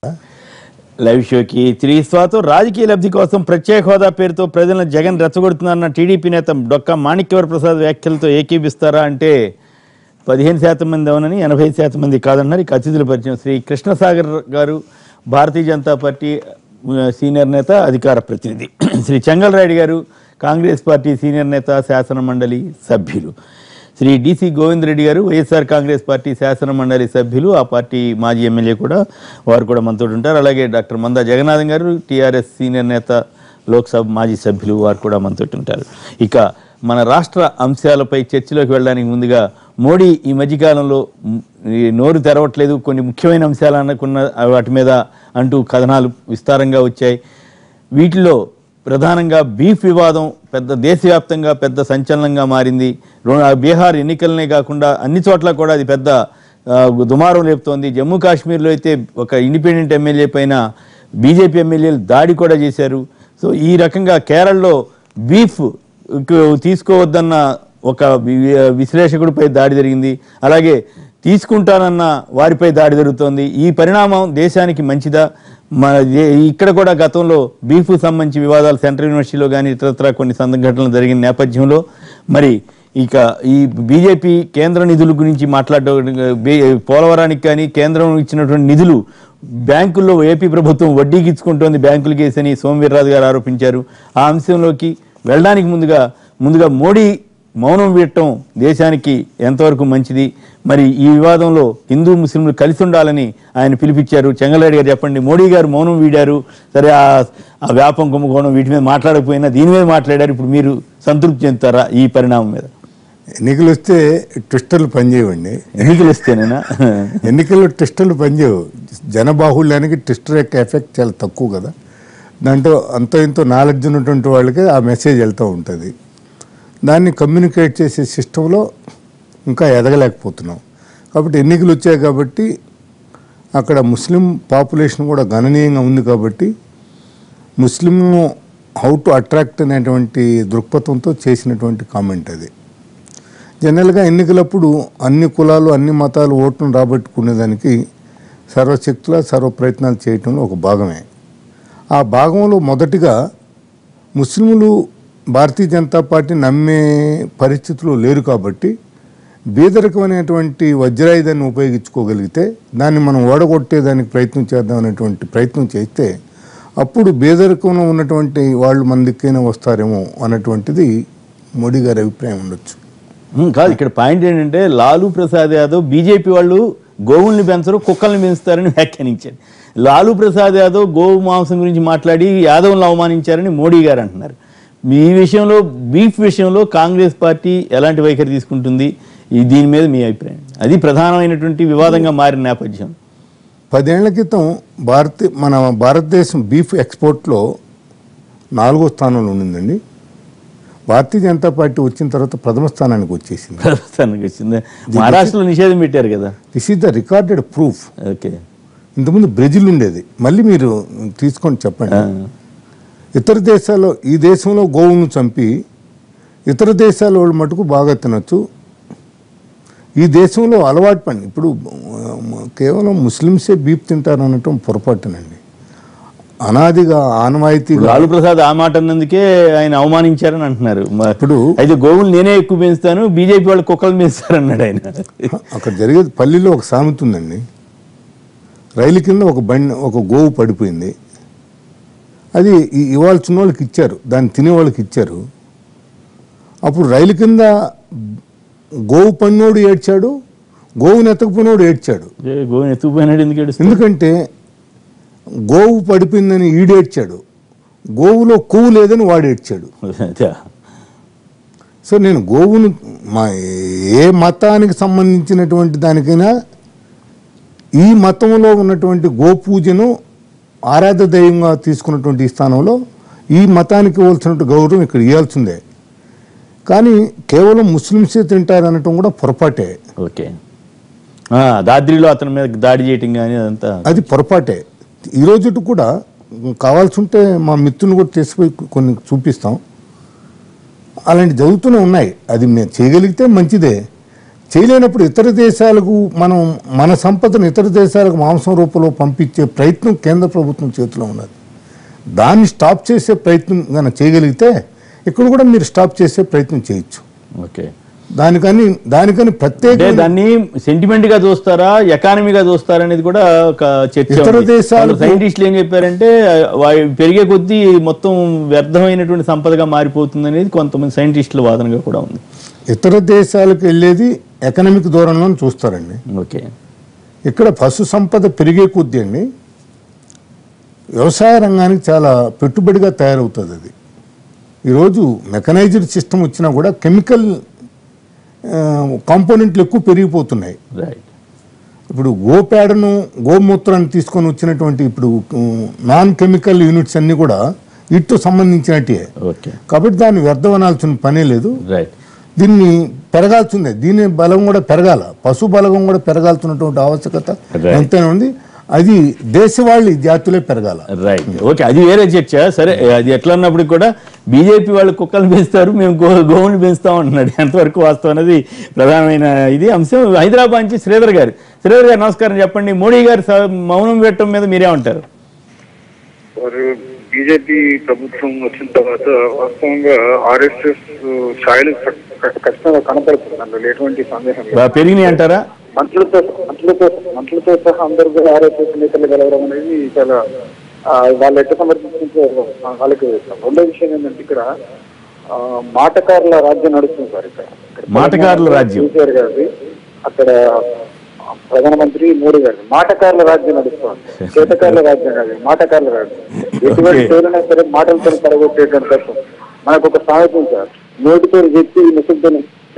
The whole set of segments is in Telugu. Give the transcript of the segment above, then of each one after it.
లైవ్ షోకి తిరిగి స్వాగతం రాజకీయ లబ్ధి కోసం ప్రత్యేక హోదా పేరుతో ప్రజలను జగన్ రెచ్చగొడుతున్నారన్న టీడీపీ నేత డొక్క మాణిక్యవర ప్రసాద్ వ్యాఖ్యలతో ఏకీపిస్తారా అంటే పదిహేను శాతం మంది అవునని ఎనభై శాతం మంది కాదన్నారు ఇక అతిథుల పరిచయం శ్రీ కృష్ణసాగర్ గారు భారతీయ జనతా పార్టీ ఆ, సీనియర్ నేత అధికార ప్రతినిధి శ్రీ చెంగల్రాయుడు గారు కాంగ్రెస్ పార్టీ సీనియర్ నేత శాసన మండలి సభ్యులు శ్రీ డిసి గోవింద్ రెడ్డి గారు వైఎస్ఆర్ కాంగ్రెస్ పార్టీ శాసన మండలి సభ్యులు ఆ పార్టీ మాజీ ఎమ్మెల్యే కూడా వారు కూడా మనతో ఉంటారు అలాగే డాక్టర్ మందా జగన్నాథం గారు టీఆర్ఎస్ సీనియర్ నేత లోక్సభ మాజీ సభ్యులు వారు కూడా మనతో ఉంటారు ఇక మన రాష్ట్ర అంశాలపై చర్చలోకి వెళ్ళడానికి ముందుగా మోడీ ఈ మధ్యకాలంలో మ్, ఈ నోరు తెరవట్లేదు కొన్ని ముఖ్యమైన అంశాలు అనుకున్న వాటి మీద అంటూ కథనాలు విస్తారంగా వచ్చాయి వీటిలో ప్రధానంగా బీఫ్ వివాదం పెద్ద దేశవ్యాప్తంగా పెద్ద సంచలనంగా మారింది రో- ఆ బీహార్ ఎన్నికలనే కాకుండా అన్ని చోట్ల కూడా అది పెద్ద ఆ, దుమారం లేపుతోంది జమ్మూ కాశ్మీర్లో అయితే ఒక ఇండిపెండెంట్ ఎమ్మెల్యే పైన బీజేపీ ఎమ్మెల్యేలు దాడి కూడా చేశారు సో ఈ రకంగా కేరళలో బీఫ్ కు తీసుకోవద్దన్న ఒక వి- విశ్లేషకుడిపై దాడి జరిగింది అలాగే తీసుకుంటానన్న వారిపై దాడి జరుగుతోంది ఈ పరిణామం దేశానికి మంచిదా మన ఏ- ఇక్కడ కూడా గతంలో బీఫ్ సంబంధించి వివాదాలు సెంట్రల్ యూనివర్సిటీలో కానీ ఇతరత్ర కొన్ని సంఘటనలు జరిగిన నేపథ్యంలో మరి ఇక ఈ బీజేపీ కేంద్ర నిధుల గురించి మాట్లాడడం బీ- పోలవరానికి కానీ కేంద్రం ఇచ్చినటువంటి నిధులు బ్యాంకుల్లో ఏపీ ప్రభుత్వం వడ్డీకి ఇచ్చుకుంటోంది బ్యాంకులు కేసని సోమవీర్రాజు గారు ఆరోపించారు ఆ అంశంలోకి వెళ్ళడానికి ముందుగా ముందుగా మోడీ మౌనం వీడటం దేశానికి ఎంతవరకు మంచిది మరి ఈ వివాదంలో హిందూ ముస్లింలు కలిసి ఉండాలని ఆయన పిలిపించారు చెంగలరెడ్డి గారు చెప్పండి మోడీ గారు మౌనం వీడారు సరే ఆ ఆ వ్యాపం కుంభకోణం వీటి మీద మాట్లాడకపోయినా దీని మీద మాట్లాడారు ఇప్పుడు మీరు సంతృప్తి చెందుతారా ఈ పరిణామం మీద ఎన్నికలు వస్తే ట్విస్టర్లు పనిచేయవండి ఎన్నికలు ఇస్తేనేనా ఎన్నికల్లో ట్విస్టర్లు పనిచేయవు జనబాహుళ్యానికి ట్విస్టర్ యొక్క ఎఫెక్ట్ చాలా తక్కువ కదా దాంట్లో అంతో ఇంతో నాలెడ్జ్ ఉన్నటువంటి వాళ్ళకి ఆ మెసేజ్ వెళ్తూ ఉంటుంది దాన్ని కమ్యూనికేట్ చేసే సిస్టంలో ఇంకా ఎదగలేకపోతున్నాం కాబట్టి ఎన్నికలు వచ్చాయి కాబట్టి అక్కడ ముస్లిం పాపులేషన్ కూడా గణనీయంగా ఉంది కాబట్టి ముస్లిం హౌ టు అట్రాక్ట్ అనేటువంటి దృక్పథంతో చేసినటువంటి కామెంట్ అది జనరల్గా ఎన్నికలప్పుడు అన్ని కులాలు అన్ని మతాలు ఓట్లను రాబట్టుకునేదానికి సర్వశక్తుల సర్వ ప్రయత్నాలు చేయటంలో ఒక భాగమే ఆ భాగంలో మొదటిగా ముస్లింలు భారతీయ జనతా పార్టీ నమ్మే పరిస్థితులు లేరు కాబట్టి బీదరికం అనేటువంటి వజ్రాయుధాన్ని ఉపయోగించుకోగలిగితే దాన్ని మనం ఓడగొట్టేదానికి ప్రయత్నం చేద్దాం అనేటువంటి ప్రయత్నం చేస్తే అప్పుడు బీదరికంలో ఉన్నటువంటి వాళ్ళు మన దిక్కైనా వస్తారేమో అన్నటువంటిది మోడీ గారి అభిప్రాయం ఉండొచ్చు ఉమ్, కాదు ఇక్కడ పాయింట్ ఏంటంటే లాలూ ప్రసాద్ యాదవ్ బీజేపీ వాళ్ళు గోవుల్ని పెంచరు కుక్కల్ని పెంచుతారని వ్యాఖ్యానించారు లాలూ ప్రసాద్ యాదవ్ గోవు మాంసం గురించి మాట్లాడి యాదవ్లను అవమానించారని మోడీ గారు అంటున్నారు మీ విషయంలో బీఫ్ విషయంలో కాంగ్రెస్ పార్టీ ఎలాంటి వైఖరి తీసుకుంటుంది ఈ దీని మీద మీ అభిప్రాయం అది ప్రధానమైనటువంటి వివాదంగా మారిన నేపథ్యం పదేళ్ల క్రితం భారత మన భారతదేశం బీఫ్ ఎక్స్పోర్ట్లో నాలుగో స్థానంలో ఉండిందండి భారతీయ జనతా పార్టీ వచ్చిన తర్వాత ప్రథమ స్థానానికి వచ్చేసింది ప్రస్తుతానికి వచ్చింది మహారాష్ట్రలో నిషేధం పెట్టారు కదా this is the recorded proof okay ఇంతకుముందు బ్రెజిల్ ఉండేది మళ్ళీ మీరు తీసుకొని చెప్పండి ఇతర దేశాల్లో ఈ దేశంలో గోవును చంపి ఇతర దేశాల వాళ్ళు మటుకు బాగా తినొచ్చు ఈ దేశంలో అలవాటు పని ఇప్పుడు ఆ, కేవలం ముస్లిమ్సే బీప్ తింటారు అనటం పొరపాటునండి అనాదిగా ఆనవాయితీగా లాలూ ప్రసాద్ ఆ మాట అన్నందుకే ఆయన అవమానించారని అంటున్నారు మ- ఇప్పుడు అయితే గోవులు నేనే ఎక్కువ పెంచుతాను బీజేపీ వాళ్ళు కుక్కలు పెంచుతారన్నాడు ఆయన అక్కడ జరిగేది పల్లిలో ఒక సామెత ఉందండి రైలు కింద ఒక బండి ఒక గోవు పడిపోయింది అది ఈ- ఇవ్వాల్సిన వాళ్ళకి ఇచ్చారు దాన్ని తినే వాళ్ళకి ఇచ్చారు అప్పుడు రైలు కింద గోవు పన్నోడు ఏడ్చాడు గోవుని ఎత్తకపోయినోడు ఏడ్చాడు ఏ, గోవుని ఎత్తుకుపోయినాడు ఎందుకు ఏడుస్తాడు? ఎందుకంటే గోవు పడిపోయిందని ఈడేడ్చాడు గోవులో కొవ్వు లేదని వాడు ఏడ్చాడు అదే. సో నేను గోవును మా ఏ మతానికి సంబంధించినటువంటి దానికైనా ఈ మతంలో ఉన్నటువంటి గోపూజను ఆరాధ దైవంగా తీసుకున్నటువంటి ఈ స్థానంలో ఈ మతానికి ఇవ్వాల్సినటువంటి గౌరవం ఇక్కడ ఇవ్వాల్సిందే కానీ కేవలం ముస్లిమ్సే తింటారనటం కూడా పొరపాటే ఓకే ఆ, దాద్రిలో అతని మీద దాడి చేయటం కానీ అదంతా అది పొరపాటే ఈ రోజు కూడా కావాల్సి ఉంటే మా మిత్రుని కూడా తీసుకుపోయి కొన్ని చూపిస్తాం అలాంటి జరుగుతూనే ఉన్నాయి అది మేము చేయగలిగితే మంచిదే చేయలేనప్పుడు ఇతర దేశాలకు మనం మన సంపదను ఇతర దేశాలకు మాంసం రూపంలో పంపించే ప్రయత్నం కేంద్ర ప్రభుత్వం చేతిలో ఉన్నది దాన్ని స్టాప్ చేసే ప్రయత్నం కనుక చేయగలిగితే ఇక్కడ కూడా మీరు స్టాప్ చేసే ప్రయత్నం చేయొచ్చు ఓకే దానికని దానికని ప్రత్యేక అంటే దాన్ని సెంటిమెంట్ గా చూస్తారా ఎకానమీగా చూస్తారా అనేది కూడా ఒక చర్చ ఇతర ఉంది. దేశాలకు- వాళ్ళు సైంటిస్టులు ఏం చెప్పారంటే వా- పెరిగే కొద్దీ మొత్తం వ్యర్థమైనటువంటి సంపదగా మారిపోతుంది అనేది కొంతమంది సైంటిస్టుల వాదనగా కూడా ఉంది ఇతర దేశాలకు వెళ్ళేది ఎకనామిక్ దూరంలో చూస్తారండి ఓకే ఇక్కడ పశు సంపద పెరిగే కొద్దీ అండి వ్యవసాయ రంగానికి చాలా పెట్టుబడిగా తయారవుతుంది అది ఈరోజు మెకనైజ్డ్ సిస్టమ్ వచ్చినా కూడా కెమికల్ కాంపోనెంట్లు ఎక్కువ పెరిగిపోతున్నాయి రైట్ ఇప్పుడు గోపేడను గోమూత్రాన్ని తీసుకొని వచ్చినటువంటి ఇప్పుడు నాన్ కెమికల్ యూనిట్స్ అన్నీ కూడా వీటితో సంబంధించినట్టే ఓకే కాబట్టి దాన్ని వ్యర్థమనాల్సిన పనే లేదు రైట్ దీన్ని పెరగాల్సిందే దీని బలం కూడా పెరగాల పశు బలగం కూడా పెరగాల్సినటువంటి ఆవశ్యకత Right. ఎంతైనా ఉంది అది దేశవాళి జాతులే పెరగాల రైట్ ఓకే అది వేరే చర్చ సరే అది ఎట్లా ఉన్నప్పటికి కూడా బీజేపీ వాళ్ళు కుక్కలు పెంచుతారు మేము గో గోవుని పెంచుతాం అంటున్నాడు ఎంతవరకు వాస్తవం అనేది ప్రధానమైన ఇది అంశం హైదరాబాద్ నుంచి శ్రీధర్ గారు శ్రీధర్ గారు నమస్కారం చెప్పండి మోడీ గారు స- మౌనం పెట్టడం మీద మీరేమంటారు వారు బీజేపీ ప్రభుత్వం వచ్చిన తర్వాత వాస్తవంగా ఆర్ఎస్ఎస్ ఛాయలు ఖ- ఖ- ఖచ్చితంగా కనపడుతుంది అందులో ఎటువంటి సందేహం లేదు బాగా పెరిగినాయి అంటారా మంత్రులతో మంత్రులతో మంత్రులతో సహా అందరూ కూడా ఆర్ఎస్ఎస్ నేతలు గెలవడం అనేది చాలా ఆ, వాళ్ళు ఎట్లా సమర్థించారు వాళ్ళకి రెండో విషయం ఏంటంటే ఇక్కడ ఆ, మాటకారుల రాజ్యం నడుస్తుంది సార్ ఇక్కడ ఇక్కడ మాటకారుల రాజ్యం. కేసీఆర్ గారిది అక్కడ ప్రధానమంత్రి మోడీ గారి మాటకారుల రాజ్యం నడుస్తుంది చేతకారుల రాజ్యం కాదు మాటకారుల రాజ్యం ఎటువంటి Okay. పేరునా సరే మాటలతో పడగొట్టేటువంటి తత్వం మనకు ఒక సామెత ఉంది సార్ నోటితో చెప్పి ముసుగుతో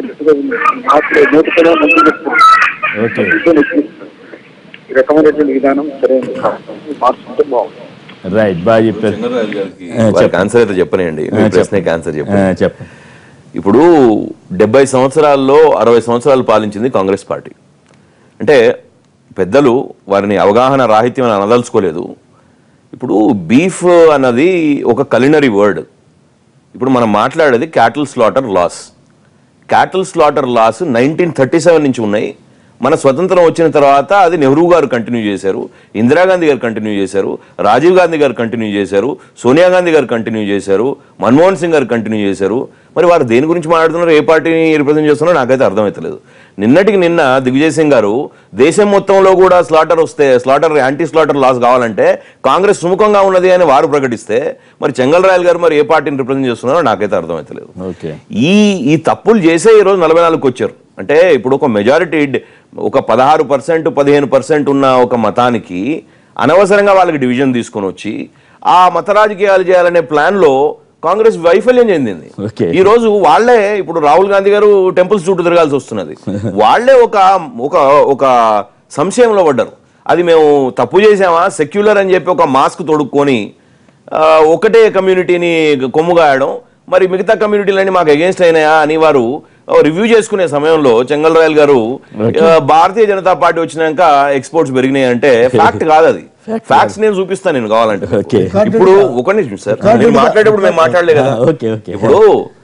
నోటితో మంచి చెప్తుంది ఓకే ముసుగుతో నెక్కిస్తుంది. ఈ రకమైనటువంటి విధానం సరైనది కాదు. మార్చుకుంటే బాగుంది రైట్ బాగా చెప్పారు చంద్రరాజు గారికి ఆ, వారికి చెప్పండి. ఆన్సర్ అయితే చెప్పనండి మీ ఆ, ప్రశ్నకి ఆన్సర్ ఆ, చెప్పండి చెప్పండి ఇప్పుడు డెబ్బై సంవత్సరాల్లో అరవై సంవత్సరాలు పాలించింది కాంగ్రెస్ పార్టీ అంటే పెద్దలు వారిని అవగాహన రాహిత్యం అని అనదలుచుకోలేదు ఇప్పుడు బీఫ్ అన్నది ఒక కలినరీ వర్డ్ ఇప్పుడు మనం మాట్లాడేది cattle slaughter laws cattle slaughter laws nineteen thirty seven నుంచి ఉన్నాయి మన స్వతంత్రం వచ్చిన తర్వాత అది నెహ్రూ గారు కంటిన్యూ చేశారు ఇందిరాగాంధీ గారు కంటిన్యూ చేశారు రాజీవ్ గాంధీ గారు కంటిన్యూ చేశారు సోనియా గాంధీ గారు కంటిన్యూ చేశారు మన్మోహన్ సింగ్ గారు కంటిన్యూ చేశారు మరి వారు దేని గురించి మాట్లాడుతున్నారు ఏ పార్టీని రిప్రజెంట్ చేస్తున్నారో నాకైతే అర్థమవుతలేదు నిన్నటికి నిన్న దిగ్విజయ్ సింగ్ గారు దేశం మొత్తంలో కూడా స్లాటర్ వస్తే స్లాటర్ యాంటీ స్లాటర్ లాస్ కావాలంటే కాంగ్రెస్ సుముఖంగా ఉన్నది అని వారు ప్రకటిస్తే మరి చెంగల్ రాయల్ గారు మరి ఏ పార్టీని రిప్రజెంట్ చేస్తున్నారో నాకైతే అర్థమవుతలేదు ఓకే ఈ ఈ తప్పులు చేసే ఈరోజు నలభై నాలుగుకి వచ్చారు అంటే ఇప్పుడు ఒక మెజారిటీ ఒక పదహారు పర్సెంట్ పదిహేను పర్సెంట్ ఉన్న ఒక మతానికి అనవసరంగా వాళ్ళకి డివిజన్ తీసుకొని వచ్చి ఆ మత రాజకీయాలు చేయాలనే ప్లాన్లో కాంగ్రెస్ వైఫల్యం చెందింది Okay. ఈ రోజు వాళ్ళే ఇప్పుడు రాహుల్ గాంధీ గారు టెంపుల్స్ చుట్టూ తిరగాల్సి వస్తున్నది వాళ్ళే ఒక ఒక ఒక సంశయంలో పడ్డారు అది మేము తప్పు చేసామా సెక్యులర్ అని చెప్పి ఒక మాస్క్ తొడుక్కొని ఆ, ఒకటే కమ్యూనిటీని కొమ్ముగాయడం మరి మిగతా కమ్యూనిటీలన్నీ మాకు అగేన్స్ట్ అయినాయా అని వారు రివ్యూ చేసుకునే సమయంలో చెంగల్ రాయల్ గారు ఆ, భారతీయ జనతా పార్టీ వచ్చినాక ఎక్స్పోర్ట్స్ పెరిగినాయి అంటే ఫ్యాక్ట్ కాదు అది ఫ్యాక్ట్స్ నేను చూపిస్తాను నేను కావాలంటే Okay. ఇప్పుడు ఒక నిమిషం సార్ నేను మాట్లాడేటప్పుడు మేము మాట్లాడలే కదా ఆ, okay, okay. ఇప్పుడు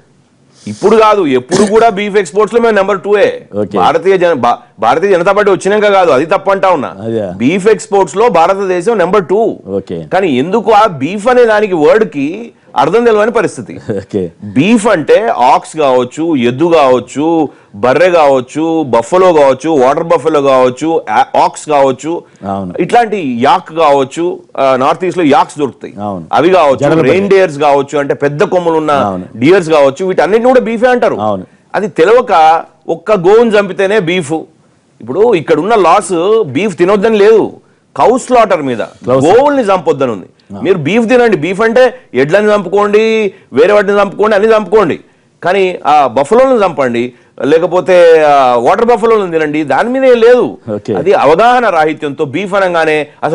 ఇప్పుడు కాదు ఎప్పుడు కూడా బీఫ్ ఎక్స్పోర్ట్స్ లో మేము నెంబర్ టూ ఏ Okay. భారతీయ జన భా- భారతీయ జనతా పార్టీ వచ్చినాక కాదు అది తప్పంటా ఉన్నా అదే. బీఫ్ ఎక్స్పోర్ట్స్ లో భారతదేశం నెంబర్ టూ ఓకే కానీ ఎందుకు ఆ బీఫ్ అనే దానికి వర్డ్ కి అర్థం తెలియని పరిస్థితి ఓకే బీఫ్ అంటే ఆక్స్ కావచ్చు ఎద్దు కావచ్చు బర్రె కావచ్చు బఫలో కావచ్చు వాటర్ బఫలో కావచ్చు ఆ- ఆక్స్ కావచ్చు అవును. ఇట్లాంటి యాక్ కావచ్చు ఆ, నార్త్ ఈస్ట్ లో యాక్స్ దొరుకుతాయి అవును. అవి కావచ్చు జడల బర్రె. రెయిన్ డియర్స్ కావచ్చు అంటే పెద్ద కొమ్ములు ఉన్న అవును. డియర్స్ కావచ్చు వీటన్నిటిని కూడా బీఫే అంటారు అవును. అది తెలియక ఒక్క గోవుని చంపితేనే బీఫ్ ఇప్పుడు ఇక్కడ ఉన్న లాస్ బీఫ్ తినొద్దని లేదు కౌ స్లాటర్ మీద గోవుల్ని చంపొద్దని ఉంది మీరు బీఫ్ తినండి బీఫ్ అంటే ఎడ్లని చంపుకోండి వేరే వాటిని చంపుకోండి అన్ని చంపుకోండి కానీ ఆ బఫలోని చంపండి లేకపోతే వాటర్ బఫలోని తినండి దాని మీద ఏం లేదు Okay. అది అవగాహన రాహిత్యంతో బీఫ్ అనగానే అసలు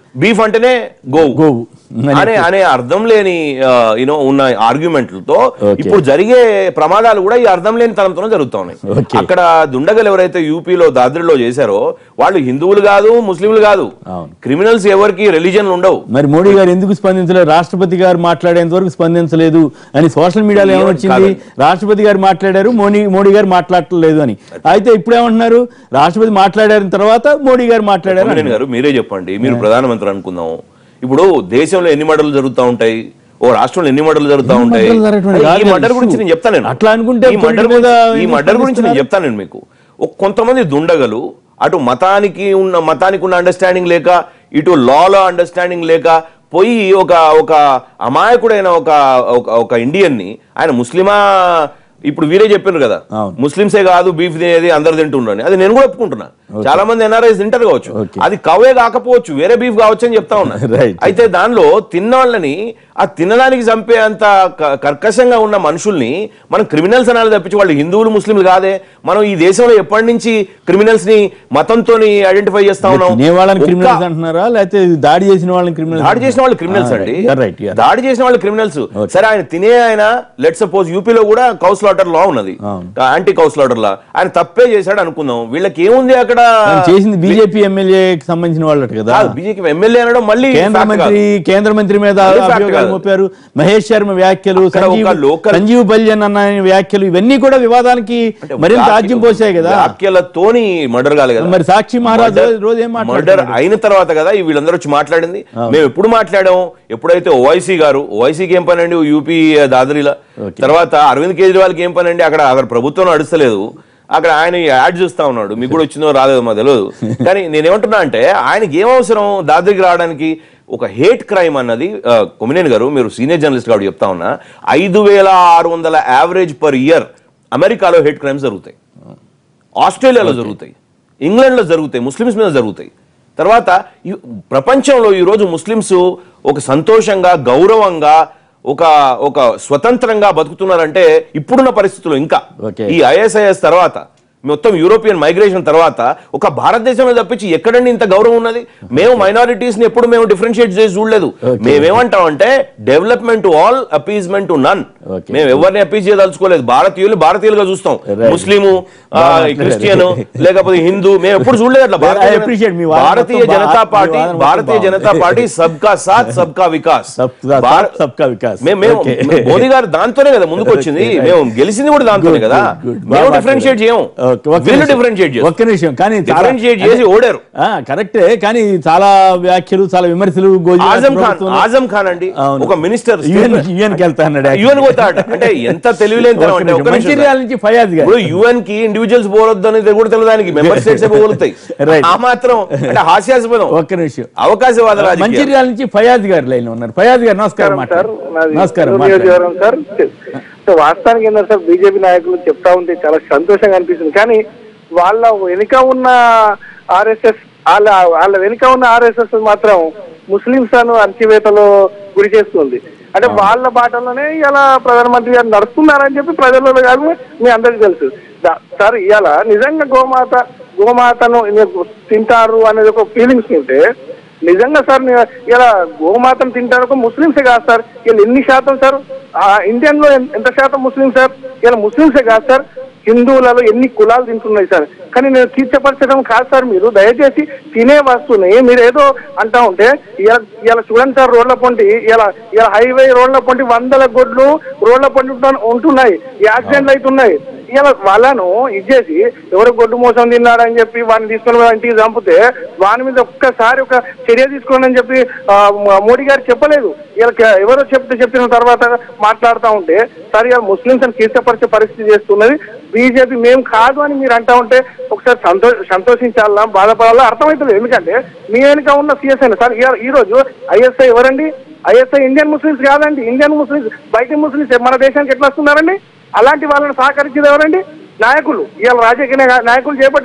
బీఫ్ అంటేనే గోవు గోవు. అనే అనే అర్థం లేని యూనో ఉన్న ఆర్గ్యుమెంట్లతో Okay. ఇప్పుడు జరిగే ప్రమాదాలు కూడా ఈ అర్థం లేని తనంతోనే జరుగుతా ఉన్నాయి Okay. అక్కడ దుండగలు ఎవరైతే యూపీలో దాద్రిలో చేశారో వాళ్ళు హిందువులు కాదు ముస్లింలు కాదు అవును. క్రిమినల్స్ ఎవరికి రిలీజన్ ఉండవు మరి మోడీ గారు ఎందుకు స్పందించలేదు రాష్ట్రపతి గారు మాట్లాడేంత వరకు స్పందించలేదు అని సోషల్ మీడియాలో ఏమని ఏమొచ్చింది కాదు. రాష్ట్రపతి గారు మాట్లాడారు మోడీ మోడీ గారు మాట్లాడలేదు అని అయితే ఇప్పుడు ఏమంటున్నారు రాష్ట్రపతి మాట్లాడారు తర్వాత మోడీ గారు మాట్లాడారు కొమ్మినేని అంటున్నారు. గారు మీరే చెప్పండి మీరు ప్రధానమంత్రి అనుకుందాం ఇప్పుడు దేశంలో ఎన్ని మర్డర్లు జరుగుతూ ఉంటాయి ఓ రాష్ట్రంలో ఎన్ని మర్డర్లు జరుగుతూ ఎన్ని ఉంటాయి మర్డర్లు జరగటం అరే, కాదు ఈ కదా మర్డర్ గురించి issue. నేను చెప్తాను నేను అట్లా అనుకుంటే ఈ మర్డర్ పొలిటి మీద గురించి- ఈ ఎందుకు మర్డర్ గురించి నేను స్పందిస్తున్నారు? చెప్తాను నేను మీకు ఒక కొంతమంది దుండగలు అటు మతానికి ఉన్న మతానికి ఉన్న అండర్స్టాండింగ్ లేక ఇటు లాలో అండర్స్టాండింగ్ లేక పోయి ఒక ఒక అమాయకుడైన ఒక ఒక- ఒక ఇండియన్ ని ఆయన ముస్లిమా ఇప్పుడు వీరే చెప్పారు కదా అవును. ముస్లింసే కాదు బీఫ్ తినేది అందరు తింటుండ్రు అని అది నేను కూడా ఒప్పుకుంటున్నా చాలా మంది ఎన్ఆర్ఐస్ తింటారు కావచ్చు Okay. అది కవే కాకపోవచ్చు వేరే బీఫ్ కావచ్చు అని చెప్తా ఉన్నా Right. అయితే దానిలో తిన్నవాళ్ళని ఆ తినడానికి చంపే అంత క- కర్కశంగా ఉన్న మనుషుల్ని మనం క్రిమినల్స్ అనాలి తప్పించి వాళ్ళు హిందువులు ముస్లింలు కాదే మనం ఈ దేశంలో ఎప్పటి నుంచి క్రిమినల్స్ ని మతంతో ఐడెంటిఫై చేస్తా ఉన్నాం తినే వాళ్ళని ఒక్క- క్రిమినల్స్ అంటున్నారా లేకపోతే దాడి చేసిన వాళ్ళని క్రిమినల్స్ దాడి చేసిన వాళ్ళు క్రిమినల్స్ అండి రైట్ దాడి చేసిన వాళ్ళు క్రిమినల్స్ సరే ఆయన తినే ఆయన లెట్ సపోజ్ యూపీలో కూడా కౌస్ లాటర్ లా ఉన్నది అవును. యాంటీ కౌస్ లాటర్ లా ఆయన తప్పే చేశాడు అనుకుందాం వీళ్ళకి ఏముంది అక్కడ చేసింది బీజేపీ ఎమ్మెల్యేకి సంబంధించిన వాళ్ళట కదా బీజేపీ ఎమ్మెల్యే అనడం మళ్ళీ కేంద్ర fact కాదు. మంత్రి కేంద్ర మంత్రి మీద అది fact అభియోగాలు కాదు. మోపారు మహేష్ శర్మ వ్యాఖ్యలు అక్కడ ఒక సంజీవ్ local- సంజీవ్ బల్యన్ అన్న ఆయన వ్యాఖ్యలు ఇవన్నీ కూడా వివాదానికి మరింత వ్యాఖ్య- ఆజ్యం పోసాయి కదా వ్యాఖ్యలతోని మర్డర్ కాలే కదా మరి సాక్షి మహారాజ్ రోజు- రోజు ఏం మర్డర్ మాట్లాడుతున్నాడు? అయిన తర్వాత కదా ఈ వీళ్ళందరూ వచ్చి మాట్లాడింది మేము ఎప్పుడు మాట్లాడాం ఎప్పుడైతే ఓవైసీ గారు ఓవైసీకి ఏం పని అండి యూపీ దాదరిలా తర్వాత అరవింద్ కేజ్రీవాల్కి ఏం పని అండి అక్కడ అక్కడ ప్రభుత్వం నడుస్తలేదు అక్కడ ఆయన ఈ యాడ్ చూస్తా ఉన్నాడు మీకు కూడా వచ్చిందో రాలేదో మా తెలియదు కానీ నేనేమంటున్నా అంటే ఆయనకి ఏం అవసరం దాదరికి రావడానికి ఒక హేట్ క్రైమ్ అన్నది ఆ, కొమ్మినేని గారు మీరు సీనియర్ జర్నలిస్ట్ కాబట్టి చెప్తా ఉన్నా ఐదు వేల ఆరు వందల యావరేజ్ పర్ ఇయర్ అమెరికాలో హేట్ క్రైమ్స్ జరుగుతాయి ఆస్ట్రేలియాలో జరుగుతాయి ఇంగ్లాండ్లో జరుగుతాయి ముస్లిమ్స్ మీద జరుగుతాయి తర్వాత ఈ ప్రపంచంలో ఈరోజు ముస్లిమ్స్ ఒక సంతోషంగా గౌరవంగా ఒక ఒక స్వతంత్రంగా బతుకుతున్నారంటే ఇప్పుడున్న పరిస్థితుల్లో ఇంకా Okay. ఈ ఐఎస్ఐఎస్ తర్వాత మొత్తం యూరోపియన్ మైగ్రేషన్ తర్వాత ఒక భారతదేశంలో తప్పించి ఎక్కడండి ఇంత గౌరవం ఉన్నది మేము మైనారిటీస్ ని ఎప్పుడు మేము డిఫరెన్షియేట్ చేసి చూడలేదు Okay. మేమేమంటాం అంటే development to all appeasement to none Okay. మేము ఎవరిని అపీజ్ చేయదలుచుకోలేదు భారతీయులు భారతీయులుగా చూస్తాం Right. ముస్లిము ఆ, బాగా క్రిస్టియన్ లేకపోతే హిందూ మేము ఎప్పుడు చూడలేదు అట్లా I భారతీయ appreciate మీ జన- వాదన భారతీయ మొత్తం బా- జనతా మీ పార్టీ వాదన మొత్తం భారతీయ బాగుంది. జనతా పార్టీ సబ్కా సాత్ సబ్కా వికాస్ సబ్కా భార- సాత్ సబ్కా వికాస్. మేము మేము Okay. మోదీ గారు దాంతోనే కదా ముందుకు వచ్చింది Okay, right. మేము గెలిచింది కూడా దాంతోనే Good, కదా good, good. మేము బాగా డిఫరెన్షియేట్ చేయం Okay, ఒక్క వీళ్ళు నిమిషం. డిఫరెన్షియేట్ చేస్తారు ఒక్క నిమిషం కానీ చాలా- Differentiate చేసి ఓడారు. ఆ, కరెక్టే కానీ చాలా వ్యాఖ్యలు చాలా విమర్శలు గోజీ ఆజం ఖాన్ ప్రభుత్వంలో- ఆజం ఖాన్ అండి అవును. ఒక మినిస్టర్ యుఎన్ యుఎన్ కి వెళ్తా అన్నాడు యుఎన్ పోతాడు అంటే ఎంత తెలివిలేనితనం ఒక్క అంటే నిమిషం. ఒక్క నిమిషం మంచిర్యాల నుంచి ఫయాజ్ గారు ఇప్పుడు యుఎన్ కి ఇండివిజువల్స్ పోలొద్దు అనేది కూడా తెలియదు దానికి మెంబర్ స్టేట్స్ పోగలుగుతాయి Right. ఆ మాత్రం అంటే హాస్యాస్పదం ఒక్క నిమిషం అవకాశవాద రాజకీయాలు మంచిర్యాల నుంచి ఫయాజ్ గారు లైన్ లో ఉన్నారు ఫయాజ్ గారు నమస్కారం సార్ మాట్లాడండి. నాది నమస్కారం నెల్లూరు మాట్లాడండి. నియోజకవర్గం సార్ సో వాస్తవానికి ఏంటంటే సార్ బీజేపీ నాయకులు చెప్తా ఉంటే చాలా సంతోషంగా అనిపిస్తుంది కానీ వాళ్ళ వెనుక ఉన్న ఆర్ఎస్ఎస్ వాళ్ళ వాళ్ళ వెనుక ఉన్న ఆర్ఎస్ఎస్ మాత్రం ముస్లింస్ అను అణచివేతలో గురి చేస్తుంది అంటే వాళ్ళ బాటలోనే ఇలా ప్రధానమంత్రి గారు నడుస్తున్నారని చెప్పి ప్రజలలో కాదు మీ అందరికీ తెలుసు దా- సార్ ఇవాళ నిజంగా గోమాత గోమాతను మీరు తింటారు అనేది ఒక ఫీలింగ్స్ ఉంటే నిజంగా సార్ ని- ఇలా గోమాతను తింటారు ఒక ముస్లింసే కాదు సార్ వీళ్ళు ఎన్ని శాతం సార్ ఆ ఇండియన్ లో ఎన్- ఎంత శాతం ముస్లిం సార్ ఇలా ముస్లింసే కాదు సార్ హిందువులలో ఎన్ని కులాలు తింటున్నాయి సార్ కానీ నేను తీర్చపరచడం కాదు సార్ మీరు దయచేసి తినే వస్తువుని మీరు ఏదో అంటా ఉంటే ఇలా ఇలా చూడండి సార్ రోడ్ల పొంటి ఇలా ఇలా హైవే రోడ్ల పొంటి వందల గొడ్లు రోడ్ల పొంటి ఉంటున్న- ఉంటున్నాయి యాక్సిడెంట్లు అవుతున్నాయి ఇలా వాళ్ళను ఇచ్చేసి ఎవరు గొడ్డు మోసం తిన్నాడని చెప్పి వాడిని తీసుకొని పోయి ఇంటికి చంపితే వాని మీద ఒక్కసారి ఒక చర్య తీసుకోండి అని చెప్పి ఆ, మ- మోడీ గారు చెప్పలేదు ఇలా ఎవరో చెప్తే చెప్పిన తర్వాత మాట్లాడుతూ ఉంటే సరే ఇలా ముస్లింస్ అని కిష్టపరిచే పరిస్థితి చేస్తున్నది బీజేపీ మేము కాదు అని మీరు అంటా ఉంటే ఒకసారి సంతో సంతోషించాలా బాధపడాలా అర్థమవుతుంది ఎందుకంటే మీ వెనుక ఉన్న సిఎస్ఐ సార్ ఈ- ఈ రోజు ఐఎస్ఐ ఎవరండి ఐఎస్ఐ ఇండియన్ ముస్లిమ్స్ కాదండి ఇండియన్ ముస్లిమ్స్ బయట ముస్లిమ్స్ మన దేశానికి ఎట్లా వస్తున్నారండి అలాంటి వాళ్ళని సహకరించేది ఎవరండి నాయకులు ఇవాళ రాజకీయ నాయ- నాయకులు చేపట్టి సార్